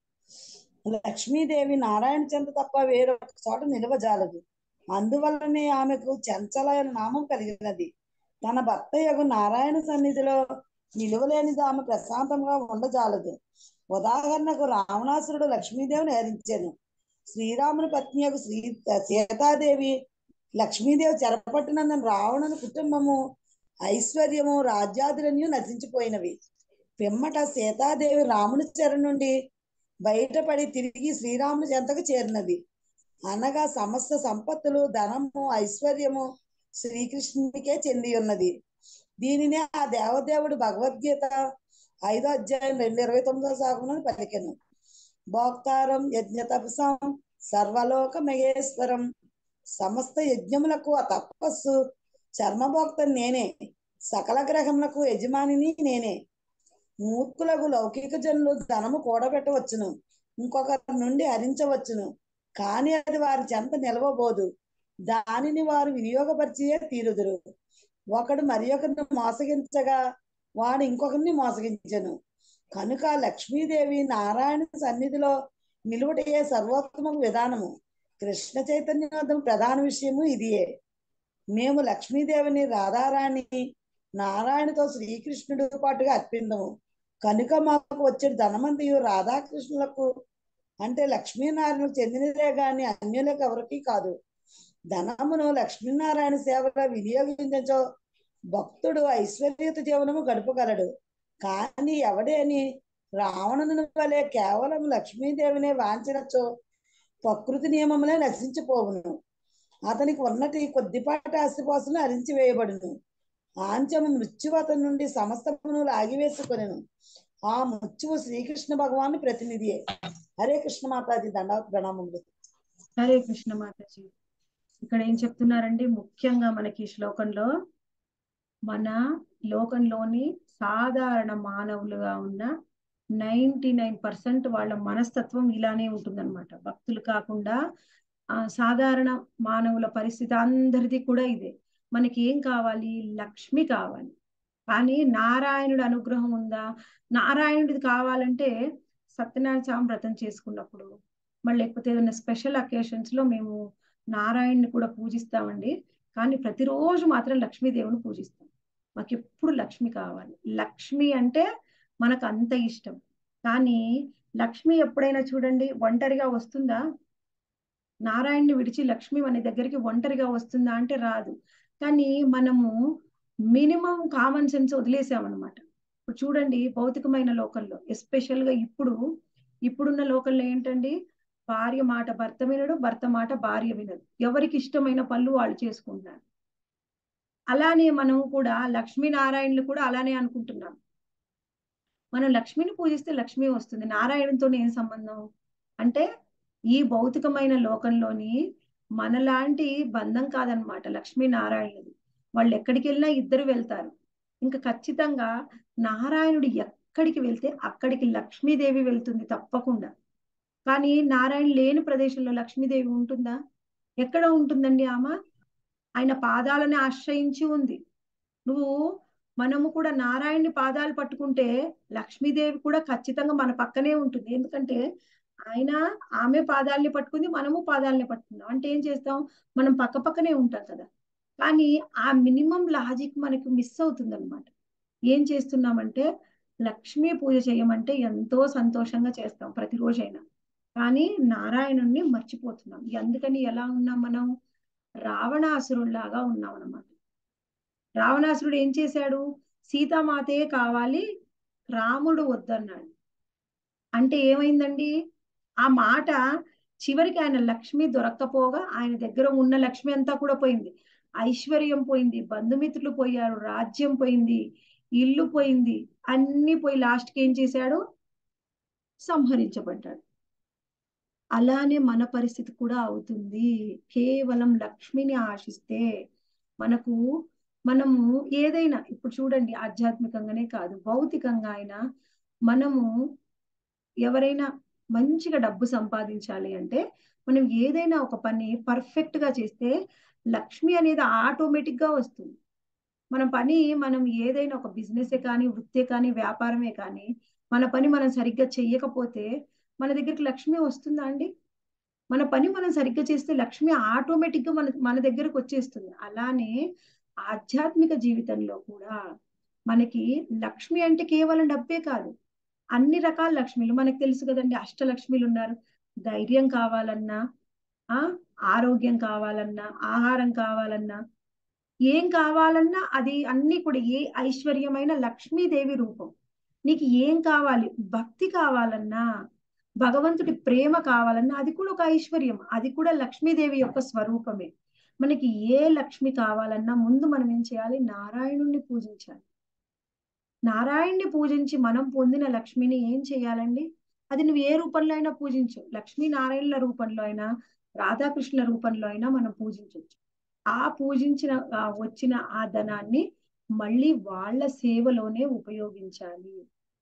లక్ష్మీదేవి నారాయణ చెంత తప్ప వేరొక చోట నిలవజాలదు అందువల్లనే ఆమెకు చంచలైన నామం కలిగినది తన భర్త యొక్క నారాయణ సన్నిధిలో నిలువలేనిది ఆమె ప్రశాంతంగా ఉండజాలదు ఉదాహరణకు రావణాసురుడు లక్ష్మీదేవిని హరించాను శ్రీరాముని పత్ని యొక్క శ్రీ సీతాదేవి లక్ష్మీదేవి చెరపట్టినందున రావణుని కుటుంబము ఐశ్వర్యము రాజ్యాదులన్నీ నశించిపోయినవి పిమ్మట సీతాదేవి రాముని చెర నుండి బయటపడి తిరిగి శ్రీరాముని చెంతకు చేరినది అనగా సమస్త సంపత్తులు ధనము ఐశ్వర్యము శ్రీకృష్ణునికే చెంది ఉన్నది దీనినే ఆ దేవదేవుడు భగవద్గీత ఐదో అధ్యాయం రెండు ఇరవై తొమ్మిదో సాగును పలికెను భోక్తారం యజ్ఞ తపసం సర్వలోక మహేశ్వరం సమస్త యజ్ఞములకు ఆ తపస్సు చర్మభోక్త నేనే సకల గ్రహములకు యజమానిని నేనే మూర్ఖులకు లౌకిక జనులు ధనము కూడబెట్టవచ్చును ఇంకొకరి నుండి హరించవచ్చును కానీ అది వారి చెంత నిలవబోదు దానిని వారు వినియోగపరిచే తీరుదురు ఒకడు మరి ఒకరిని మోసగించగా వాడు ఇంకొకరిని మోసగించను కనుక లక్ష్మీదేవి నారాయణ సన్నిధిలో నిలువటయే సర్వోత్తమ విధానము కృష్ణ చైతన్యోదం ప్రధాన విషయము ఇదియే మేము లక్ష్మీదేవిని రాధారాణి నారాయణతో శ్రీకృష్ణుడు పాటుగా అర్పిందము కనుక మాకు వచ్చే ధనమంతియు రాధాకృష్ణులకు అంటే లక్ష్మీనారాయణకు చెందినదే గాని అన్యులకు ఎవరికి కాదు ధనమును లక్ష్మీనారాయణ సేవలో వినియోగించో భక్తుడు ఐశ్వర్యత జీవనము గడపగలడు కానీ ఎవడేని రావణుని వలె కేవలం లక్ష్మీదేవినే వాంచినచో ప్రకృతి నియమములే నశించిపోవును అతనికి ఉన్నటి కొద్దిపాటి ఆస్తిపాసులు అరించివేయబడును ఆంచము మృత్యువు అతని నుండి సమస్తమును లాగివేసుకొనెను ఆ మృత్యువు శ్రీకృష్ణ భగవాను ప్రతినిధియే హరే కృష్ణ మాతాజీ దండ ప్రణామములు హరే కృష్ణ మాతాజీ ఇక్కడ ఏం చెప్తున్నారండి ముఖ్యంగా మనకి ఈ శ్లోకంలో మన లోకంలోని సాధారణ మానవులుగా ఉన్న నైంటీ నైన్ పర్సెంట్ వాళ్ళ మనస్తత్వం ఇలానే ఉంటుందన్నమాట భక్తులు కాకుండా ఆ సాధారణ మానవుల పరిస్థితి అందరిది కూడా ఇదే మనకి ఏం కావాలి లక్ష్మి కావాలి కానీ నారాయణుడి అనుగ్రహం ఉందా నారాయణుడిది కావాలంటే సత్యనారాయణ స్వామి వ్రతం చేసుకున్నప్పుడు మళ్ళీ లేకపోతే ఏదైనా స్పెషల్ అకేషన్స్ లో మేము నారాయణ్ని కూడా పూజిస్తామండి కానీ ప్రతిరోజు మాత్రం లక్ష్మీదేవిని పూజిస్తాం మాకు ఎప్పుడు లక్ష్మి కావాలి లక్ష్మి అంటే మనకు అంత ఇష్టం కానీ లక్ష్మి ఎప్పుడైనా చూడండి ఒంటరిగా వస్తుందా నారాయణ్ని విడిచి లక్ష్మి మన దగ్గరికి ఒంటరిగా వస్తుందా అంటే రాదు కానీ మనము మినిమం కామన్ సెన్స్ వదిలేసామన్నమాట ఇప్పుడు చూడండి భౌతికమైన లోకంలో ఎస్పెషల్ గా ఇప్పుడు ఇప్పుడున్న లోకంలో ఏంటండి భార్య మాట భర్త వినడు భర్త మాట భార్య వినదు ఎవరికి ఇష్టమైన పనులు వాళ్ళు చేసుకుంటున్నారు అలానే మనం కూడా లక్ష్మీనారాయణులు కూడా అలానే అనుకుంటున్నాం మనం లక్ష్మిని పూజిస్తే లక్ష్మి వస్తుంది నారాయణునితో ఏం సంబంధం అంటే ఈ భౌతికమైన లోకంలోని మనలాంటి బంధం కాదనమాట లక్ష్మీ నారాయణుడు వాళ్ళు ఎక్కడికి వెళ్ళినా ఇద్దరు వెళ్తారు ఇంకా ఖచ్చితంగా నారాయణుడు ఎక్కడికి వెళ్తే అక్కడికి లక్ష్మీదేవి వెళ్తుంది తప్పకుండా కానీ నారాయణ లేని ప్రదేశంలో లక్ష్మీదేవి ఉంటుందా ఎక్కడ ఉంటుందండి ఆమె ఆయన పాదాలని ఆశ్రయించి ఉంది నువ్వు మనము కూడా నారాయణుని పాదాలు పట్టుకుంటే లక్ష్మీదేవి కూడా ఖచ్చితంగా మన పక్కనే ఉంటుంది ఎందుకంటే ఆయన ఆమె పాదాలని పట్టుకుంది మనము పాదాలని పట్టుకుందాం అంటే ఏం చేస్తాం మనం పక్క పక్కనే ఉంటాం కదా కానీ ఆ మినిమం లాజిక్ మనకి మిస్ అవుతుంది అనమాట ఏం చేస్తున్నామంటే లక్ష్మీ పూజ చేయమంటే ఎంతో సంతోషంగా చేస్తాం ప్రతిరోజైనా కానీ నారాయణుణ్ణి మర్చిపోతున్నాం అందుకని ఎలా ఉన్నాం మనం రావణాసురుల్లాగా ఉన్నాం అన్నమాట రావణాసురుడు ఏం చేశాడు సీతామాతే కావాలి రాముడు వద్దన్నాడు అంటే ఏమైందండి ఆ మాట చివరికి ఆయన లక్ష్మి దొరక్కపోగా ఆయన దగ్గర ఉన్న లక్ష్మి అంతా కూడా పోయింది ఐశ్వర్యం పోయింది బంధుమిత్రులు పోయారు రాజ్యం పోయింది ఇల్లు పోయింది అన్ని పోయి లాస్ట్కి ఏం చేశాడు సంహరించబడ్డాడు అలానే మన పరిస్థితి కూడా అవుతుంది కేవలం లక్ష్మిని ఆశిస్తే మనకు మనము ఏదైనా ఇప్పుడు చూడండి ఆధ్యాత్మికంగానే కాదు భౌతికంగా అయినా మనము ఎవరైనా మంచిగా డబ్బు సంపాదించాలి అంటే మనం ఏదైనా ఒక పని పర్ఫెక్ట్ గా చేస్తే లక్ష్మి అనేది ఆటోమేటిక్ గా వస్తుంది మన పని మనం ఏదైనా ఒక బిజినెస్ కానీ వృత్తే కానీ వ్యాపారమే కానీ మన పని మనం సరిగ్గా చెయ్యకపోతే మన దగ్గరికి లక్ష్మి వస్తుందా అండి మన పని మనం సరిగ్గా చేస్తే లక్ష్మి ఆటోమేటిక్ గా మన మన దగ్గరకు వచ్చేస్తుంది అలానే ఆధ్యాత్మిక జీవితంలో కూడా మనకి లక్ష్మి అంటే కేవలం డబ్బే కాదు అన్ని రకాల లక్ష్మిలు మనకు తెలుసు కదండి అష్టలక్ష్మిలు ఉన్నారు ధైర్యం కావాలన్నా ఆ ఆరోగ్యం కావాలన్నా ఆహారం కావాలన్నా ఏం కావాలన్నా అది అన్ని కూడా ఏ ఐశ్వర్యమైన లక్ష్మీదేవి రూపం నీకు ఏం కావాలి భక్తి కావాలన్నా భగవంతుడి ప్రేమ కావాలన్నా అది కూడా ఒక ఐశ్వర్యం అది కూడా లక్ష్మీదేవి యొక్క స్వరూపమే మనకి ఏ లక్ష్మి కావాలన్నా ముందు మనం ఏం చేయాలి నారాయణుణ్ణి పూజించాలి నారాయణ్ణి పూజించి మనం పొందిన లక్ష్మిని ఏం చేయాలండి అది నువ్వు ఏ రూపంలో అయినా పూజించు లక్ష్మీ నారాయణుల రూపంలో అయినా రాధాకృష్ణుల రూపంలో అయినా మనం పూజించవచ్చు ఆ పూజించిన వచ్చిన ఆ ధనాన్ని మళ్ళీ వాళ్ళ సేవలోనే ఉపయోగించాలి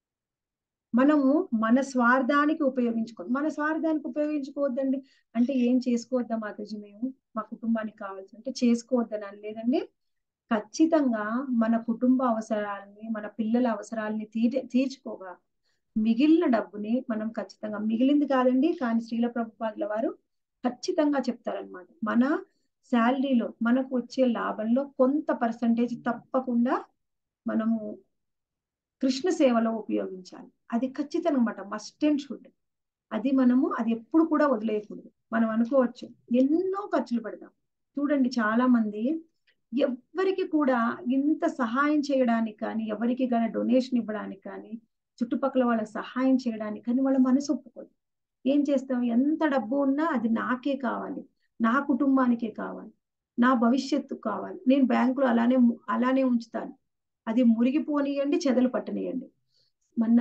మనము మన స్వార్థానికి ఉపయోగించుకోవద్దు మన స్వార్థానికి ఉపయోగించుకోవద్దండి అంటే ఏం చేసుకోవద్దా మాతాజీ మేము మా కుటుంబానికి కావాల్సి అంటే చేసుకోవద్దని లేదండి ఖచ్చితంగా మన కుటుంబ అవసరాలని మన పిల్లల అవసరాలని తీర్ తీర్చుకోగా మిగిలిన డబ్బుని మనం ఖచ్చితంగా మిగిలింది కాదండి కానీ శ్రీల ప్రభుపాదుల వారు ఖచ్చితంగా చెప్తారనమాట మన శాలరీలో మనకు వచ్చే లాభంలో కొంత పర్సంటేజ్ తప్పకుండా మనము కృష్ణ సేవలో ఉపయోగించాలి అది ఖచ్చితంగా అనమాట మస్ట్ అండ్ షుడ్ అది మనము అది ఎప్పుడు కూడా వదిలేయకూడదు మనం అనుకోవచ్చు ఎన్నో ఖర్చులు పెడతాం చూడండి చాలా మంది ఎవరికి కూడా ఇంత సహాయం చేయడానికి కానీ ఎవరికి కానీ డొనేషన్ ఇవ్వడానికి కానీ చుట్టుపక్కల వాళ్ళకి సహాయం చేయడానికి కానీ వాళ్ళ మనసు ఒప్పుకోదు ఏం చేస్తాం ఎంత డబ్బు ఉన్నా అది నాకే కావాలి నా కుటుంబానికే కావాలి నా భవిష్యత్తు కావాలి నేను బ్యాంకులో అలానే అలానే ఉంచుతాను అది మురిగిపోనియండి చెదలు పట్టనియండి మొన్న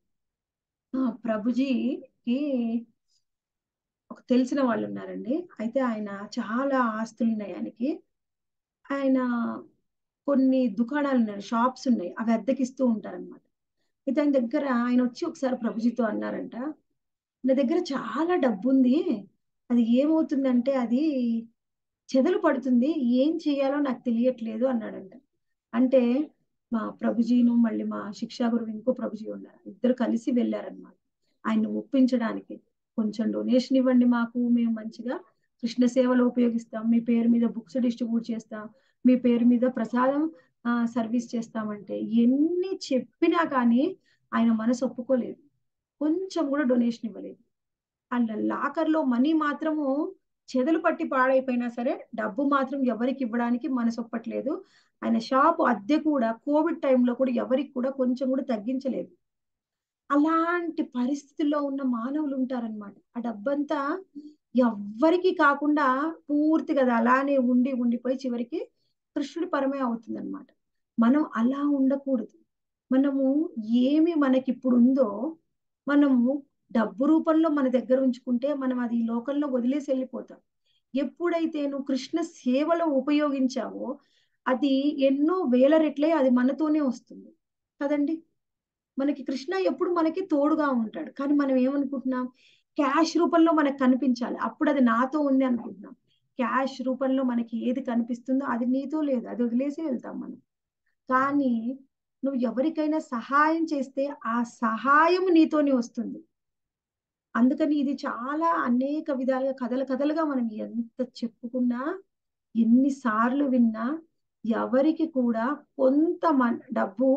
ప్రభుజీకి ఒక తెలిసిన వాళ్ళు ఉన్నారండి అయితే ఆయన చాలా ఆస్తులు ఉన్నాయి ఆయనకి ఆయన కొన్ని దుకాణాలు ఉన్నాయి షాప్స్ ఉన్నాయి అవి అద్దెకిస్తూ ఉంటారన్నమాట అయితే ఆయన దగ్గర ఆయన వచ్చి ఒకసారి ప్రభుజీతో అన్నారంట నా దగ్గర చాలా డబ్బు ఉంది అది ఏమవుతుందంటే అది చెదలు పడుతుంది ఏం చేయాలో నాకు తెలియట్లేదు అన్నాడంట అంటే మా ప్రభుజీను మళ్ళీ మా శిక్షా గురువు ఇంకో ప్రభుజీ ఉన్నారు ఇద్దరు కలిసి వెళ్ళారనమాట ఆయన్ని ఒప్పించడానికి కొంచెం డొనేషన్ ఇవ్వండి మాకు మేము మంచిగా కృష్ణ సేవలో ఉపయోగిస్తాం మీ పేరు మీద బుక్స్ డిస్ట్రిబ్యూట్ చేస్తాం మీ పేరు మీద ప్రసాదం సర్వీస్ చేస్తామంటే ఎన్ని చెప్పినా కానీ ఆయన మనసు ఒప్పుకోలేదు కొంచెం కూడా డొనేషన్ ఇవ్వలేదు అండ్ లాకర్ లో మనీ మాత్రము చెదలు పట్టి పాడైపోయినా సరే డబ్బు మాత్రం ఎవరికి ఇవ్వడానికి మనసు ఒప్పట్లేదు ఆయన షాపు అద్దె కూడా కోవిడ్ టైంలో కూడా ఎవరికి కూడా కొంచెం కూడా తగ్గించలేదు అలాంటి పరిస్థితుల్లో ఉన్న మానవులు ఉంటారనమాట ఆ డబ్బంతా ఎవ్వరికి కాకుండా పూర్తిగా అది అలానే ఉండి ఉండిపోయి చివరికి కృష్ణుడి పరమే అవుతుంది అనమాట మనం అలా ఉండకూడదు మనము ఏమి మనకి ఇప్పుడు ఉందో మనము డబ్బు రూపంలో మన దగ్గర ఉంచుకుంటే మనం అది ఈ లోకంలో వదిలేసి వెళ్ళిపోతాం ఎప్పుడైతే నువ్వు కృష్ణ సేవలో ఉపయోగించావో అది ఎన్నో వేల రెట్లే అది మనతోనే వస్తుంది కదండి మనకి కృష్ణ ఎప్పుడు మనకి తోడుగా ఉంటాడు కానీ మనం ఏమనుకుంటున్నాం క్యాష్ రూపంలో మనకు కనిపించాలి అప్పుడు అది నాతో ఉంది అనుకుంటున్నాం క్యాష్ రూపంలో మనకి ఏది కనిపిస్తుందో అది నీతో లేదు అది వదిలేసి వెళ్తాం మనం కానీ నువ్వు ఎవరికైనా సహాయం చేస్తే ఆ సహాయం నీతోనే వస్తుంది అందుకని ఇది చాలా అనేక విధాలుగా కథలు కథలుగా మనం ఎంత చెప్పుకున్నా ఎన్నిసార్లు విన్నా ఎవరికి కూడా కొంత డబ్బు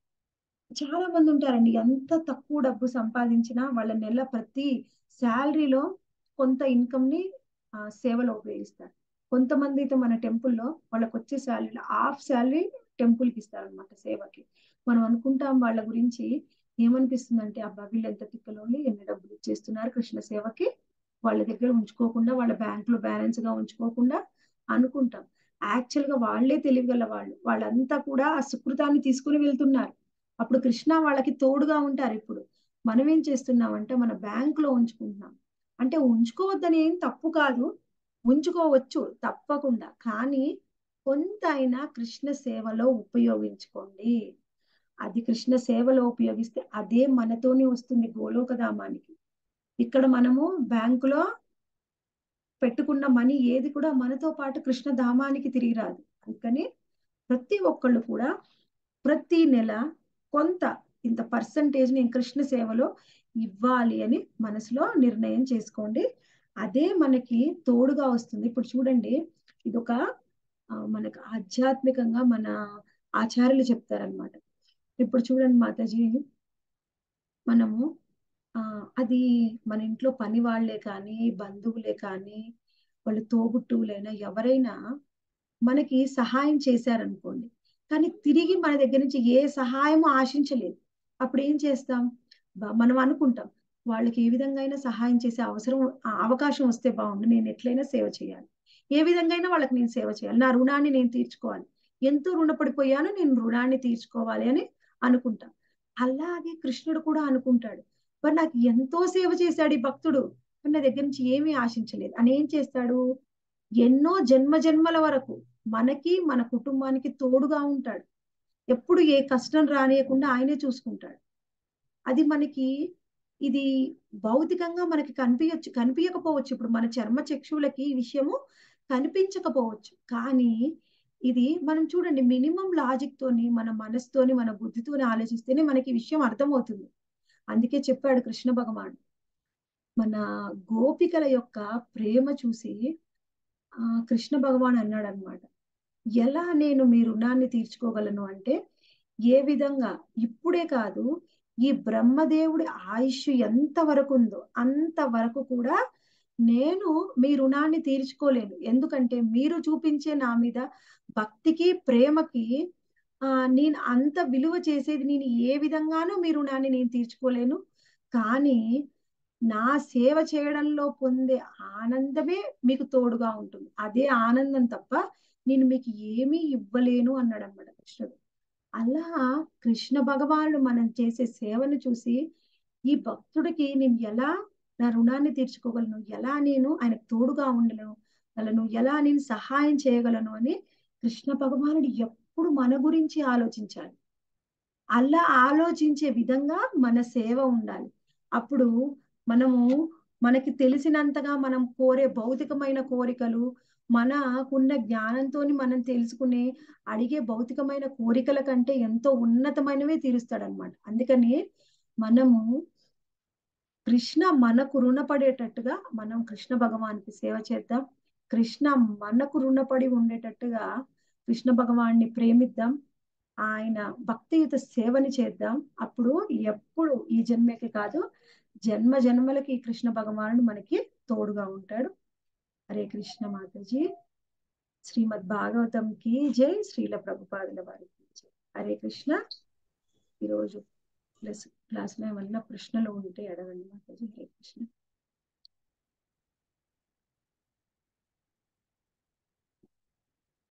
చాలా మంది ఉంటారండి ఎంత తక్కువ డబ్బు సంపాదించినా వాళ్ళ నెల ప్రతి శాలరీలో కొంత ఇన్కమ్ ని సేవలో ఉపయోగిస్తారు కొంతమంది అయితే మన టెంపుల్లో వాళ్ళకి వచ్చే శాలరీలో హాఫ్ శాలరీ టెంపుల్కి ఇస్తారనమాట సేవకి మనం అనుకుంటాం వాళ్ళ గురించి ఏమనిపిస్తుంది అంటే అబ్బా వీళ్ళు ఎంత తిక్కలోని ఎన్ని డబ్బులు ఇచ్చేస్తున్నారు కృష్ణ సేవకి వాళ్ళ దగ్గర ఉంచుకోకుండా వాళ్ళ బ్యాంక్ లో బ్యాలెన్స్ గా ఉంచుకోకుండా అనుకుంటాం యాక్చువల్ గా వాళ్లే తెలివిగల వాళ్ళు వాళ్ళంతా కూడా ఆ సుకృతాన్ని తీసుకుని వెళ్తున్నారు అప్పుడు కృష్ణ వాళ్ళకి తోడుగా ఉంటారు ఇప్పుడు మనం ఏం చేస్తున్నామంటే మన బ్యాంక్ లో ఉంచుకుంటున్నాం అంటే ఉంచుకోవద్దని ఏం తప్పు కాదు ఉంచుకోవచ్చు తప్పకుండా కానీ కొంత అయినా కృష్ణ సేవలో ఉపయోగించుకోండి అది కృష్ణ సేవలో ఉపయోగిస్తే అదే మనతోనే వస్తుంది గోలోకధామానికి ఇక్కడ మనము బ్యాంకులో పెట్టుకున్న మనీ ఏది కూడా మనతో పాటు కృష్ణ ధామానికి తిరిగి రాదు అందుకని ప్రతి ఒక్కళ్ళు కూడా ప్రతి నెల కొంత ఇంత పర్సంటేజ్ నేను కృష్ణ సేవలో ఇవ్వాలి అని మనసులో నిర్ణయం చేసుకోండి అదే మనకి తోడుగా వస్తుంది ఇప్పుడు చూడండి ఇదొక మనకు ఆధ్యాత్మికంగా మన ఆచార్యులు చెప్తారనమాట ఇప్పుడు చూడండి మాతాజీ మనము ఆ అది మన ఇంట్లో పని వాళ్లే కానీ బంధువులే కానీ వాళ్ళు తోబుట్టువులైనా ఎవరైనా మనకి సహాయం చేశారనుకోండి కానీ తిరిగి మన దగ్గర నుంచి ఏ సహాయం ఆశించలేదు అప్పుడు ఏం చేస్తాం మనం అనుకుంటాం వాళ్ళకి ఏ విధంగా అయినా సహాయం చేసే అవసరం అవకాశం వస్తే బాగుండు నేను ఎట్లయినా సేవ చేయాలి ఏ విధంగా అయినా వాళ్ళకి నేను సేవ చేయాలి నా రుణాన్ని నేను తీర్చుకోవాలి ఎంతో రుణపడిపోయాను నేను రుణాన్ని తీర్చుకోవాలి అని అనుకుంటా అలాగే కృష్ణుడు కూడా అనుకుంటాడు మరి నాకు ఎంతో సేవ చేశాడు ఈ భక్తుడు నా దగ్గర నుంచి ఏమీ ఆశించలేదు అని ఏం చేస్తాడు ఎన్నో జన్మ జన్మల వరకు మనకి మన కుటుంబానికి తోడుగా ఉంటాడు ఎప్పుడు ఏ కష్టం రానియకుండా ఆయనే చూసుకుంటాడు అది మనకి ఇది భౌతికంగా మనకి కనిపించచ్చు కనిపించకపోవచ్చు ఇప్పుడు మన చర్మ చక్షువులకి ఈ విషయము కనిపించకపోవచ్చు కానీ ఇది మనం చూడండి మినిమం లాజిక్ తోని మన మనసుతోని మన బుద్ధితోని ఆలోచిస్తేనే మనకి ఈ విషయం అర్థమవుతుంది అందుకే చెప్పాడు కృష్ణ భగవాన్ మన గోపికల యొక్క ప్రేమ చూసి ఆ కృష్ణ భగవాన్ అన్నాడు అనమాట ఎలా నేను మీ రుణాన్ని తీర్చుకోగలను అంటే ఏ విధంగా ఇప్పుడే కాదు ఈ బ్రహ్మదేవుడి ఆయుష్ ఎంత వరకు ఉందో అంత వరకు కూడా నేను మీ రుణాన్ని తీర్చుకోలేను ఎందుకంటే మీరు చూపించే నా మీద భక్తికి ప్రేమకి ఆ నేను అంత విలువ చేసేది నేను ఏ విధంగానూ మీ రుణాన్ని నేను తీర్చుకోలేను కానీ నా సేవ చేయడంలో పొందే ఆనందమే మీకు తోడుగా ఉంటుంది అదే ఆనందం తప్ప నేను మీకు ఏమీ ఇవ్వలేను అన్నాడు అనమాట కృష్ణుడు అలా కృష్ణ భగవానుడు మనం చేసే సేవను చూసి ఈ భక్తుడికి నేను ఎలా నా రుణాన్ని తీర్చుకోగలను ఎలా నేను ఆయనకు తోడుగా ఉండలను వాళ్ళను ఎలా నేను సహాయం చేయగలను అని కృష్ణ భగవానుడు ఎప్పుడు మన గురించి ఆలోచించాలి అలా ఆలోచించే విధంగా మన సేవ ఉండాలి అప్పుడు మనము మనకి తెలిసినంతగా మనం కోరే భౌతికమైన కోరికలు మనకున్న జ్ఞానంతో మనం తెలుసుకునే అడిగే భౌతికమైన కోరికల కంటే ఎంతో ఉన్నతమైనవే తీరుస్తాడనమాట అందుకని మనము కృష్ణ మనకు రుణపడేటట్టుగా మనం కృష్ణ భగవానికి సేవ చేద్దాం కృష్ణ మనకు రుణపడి ఉండేటట్టుగా కృష్ణ భగవాన్ని ప్రేమిద్దాం ఆయన భక్తియుత సేవని చేద్దాం అప్పుడు ఎప్పుడు ఈ జన్మకి కాదు జన్మ జన్మలకి కృష్ణ భగవానుడు మనకి తోడుగా ఉంటాడు హరే కృష్ణ మాతాజీ శ్రీమద్ భాగవతం కి జై శ్రీల ప్రభుపాదుల వారికి జై హరే కృష్ణ ఈరోజు ప్లస్ క్లాస్ లో ఏమన్నా ప్రశ్నలు ఉంటే అడగండి మాతాజీ హరే కృష్ణ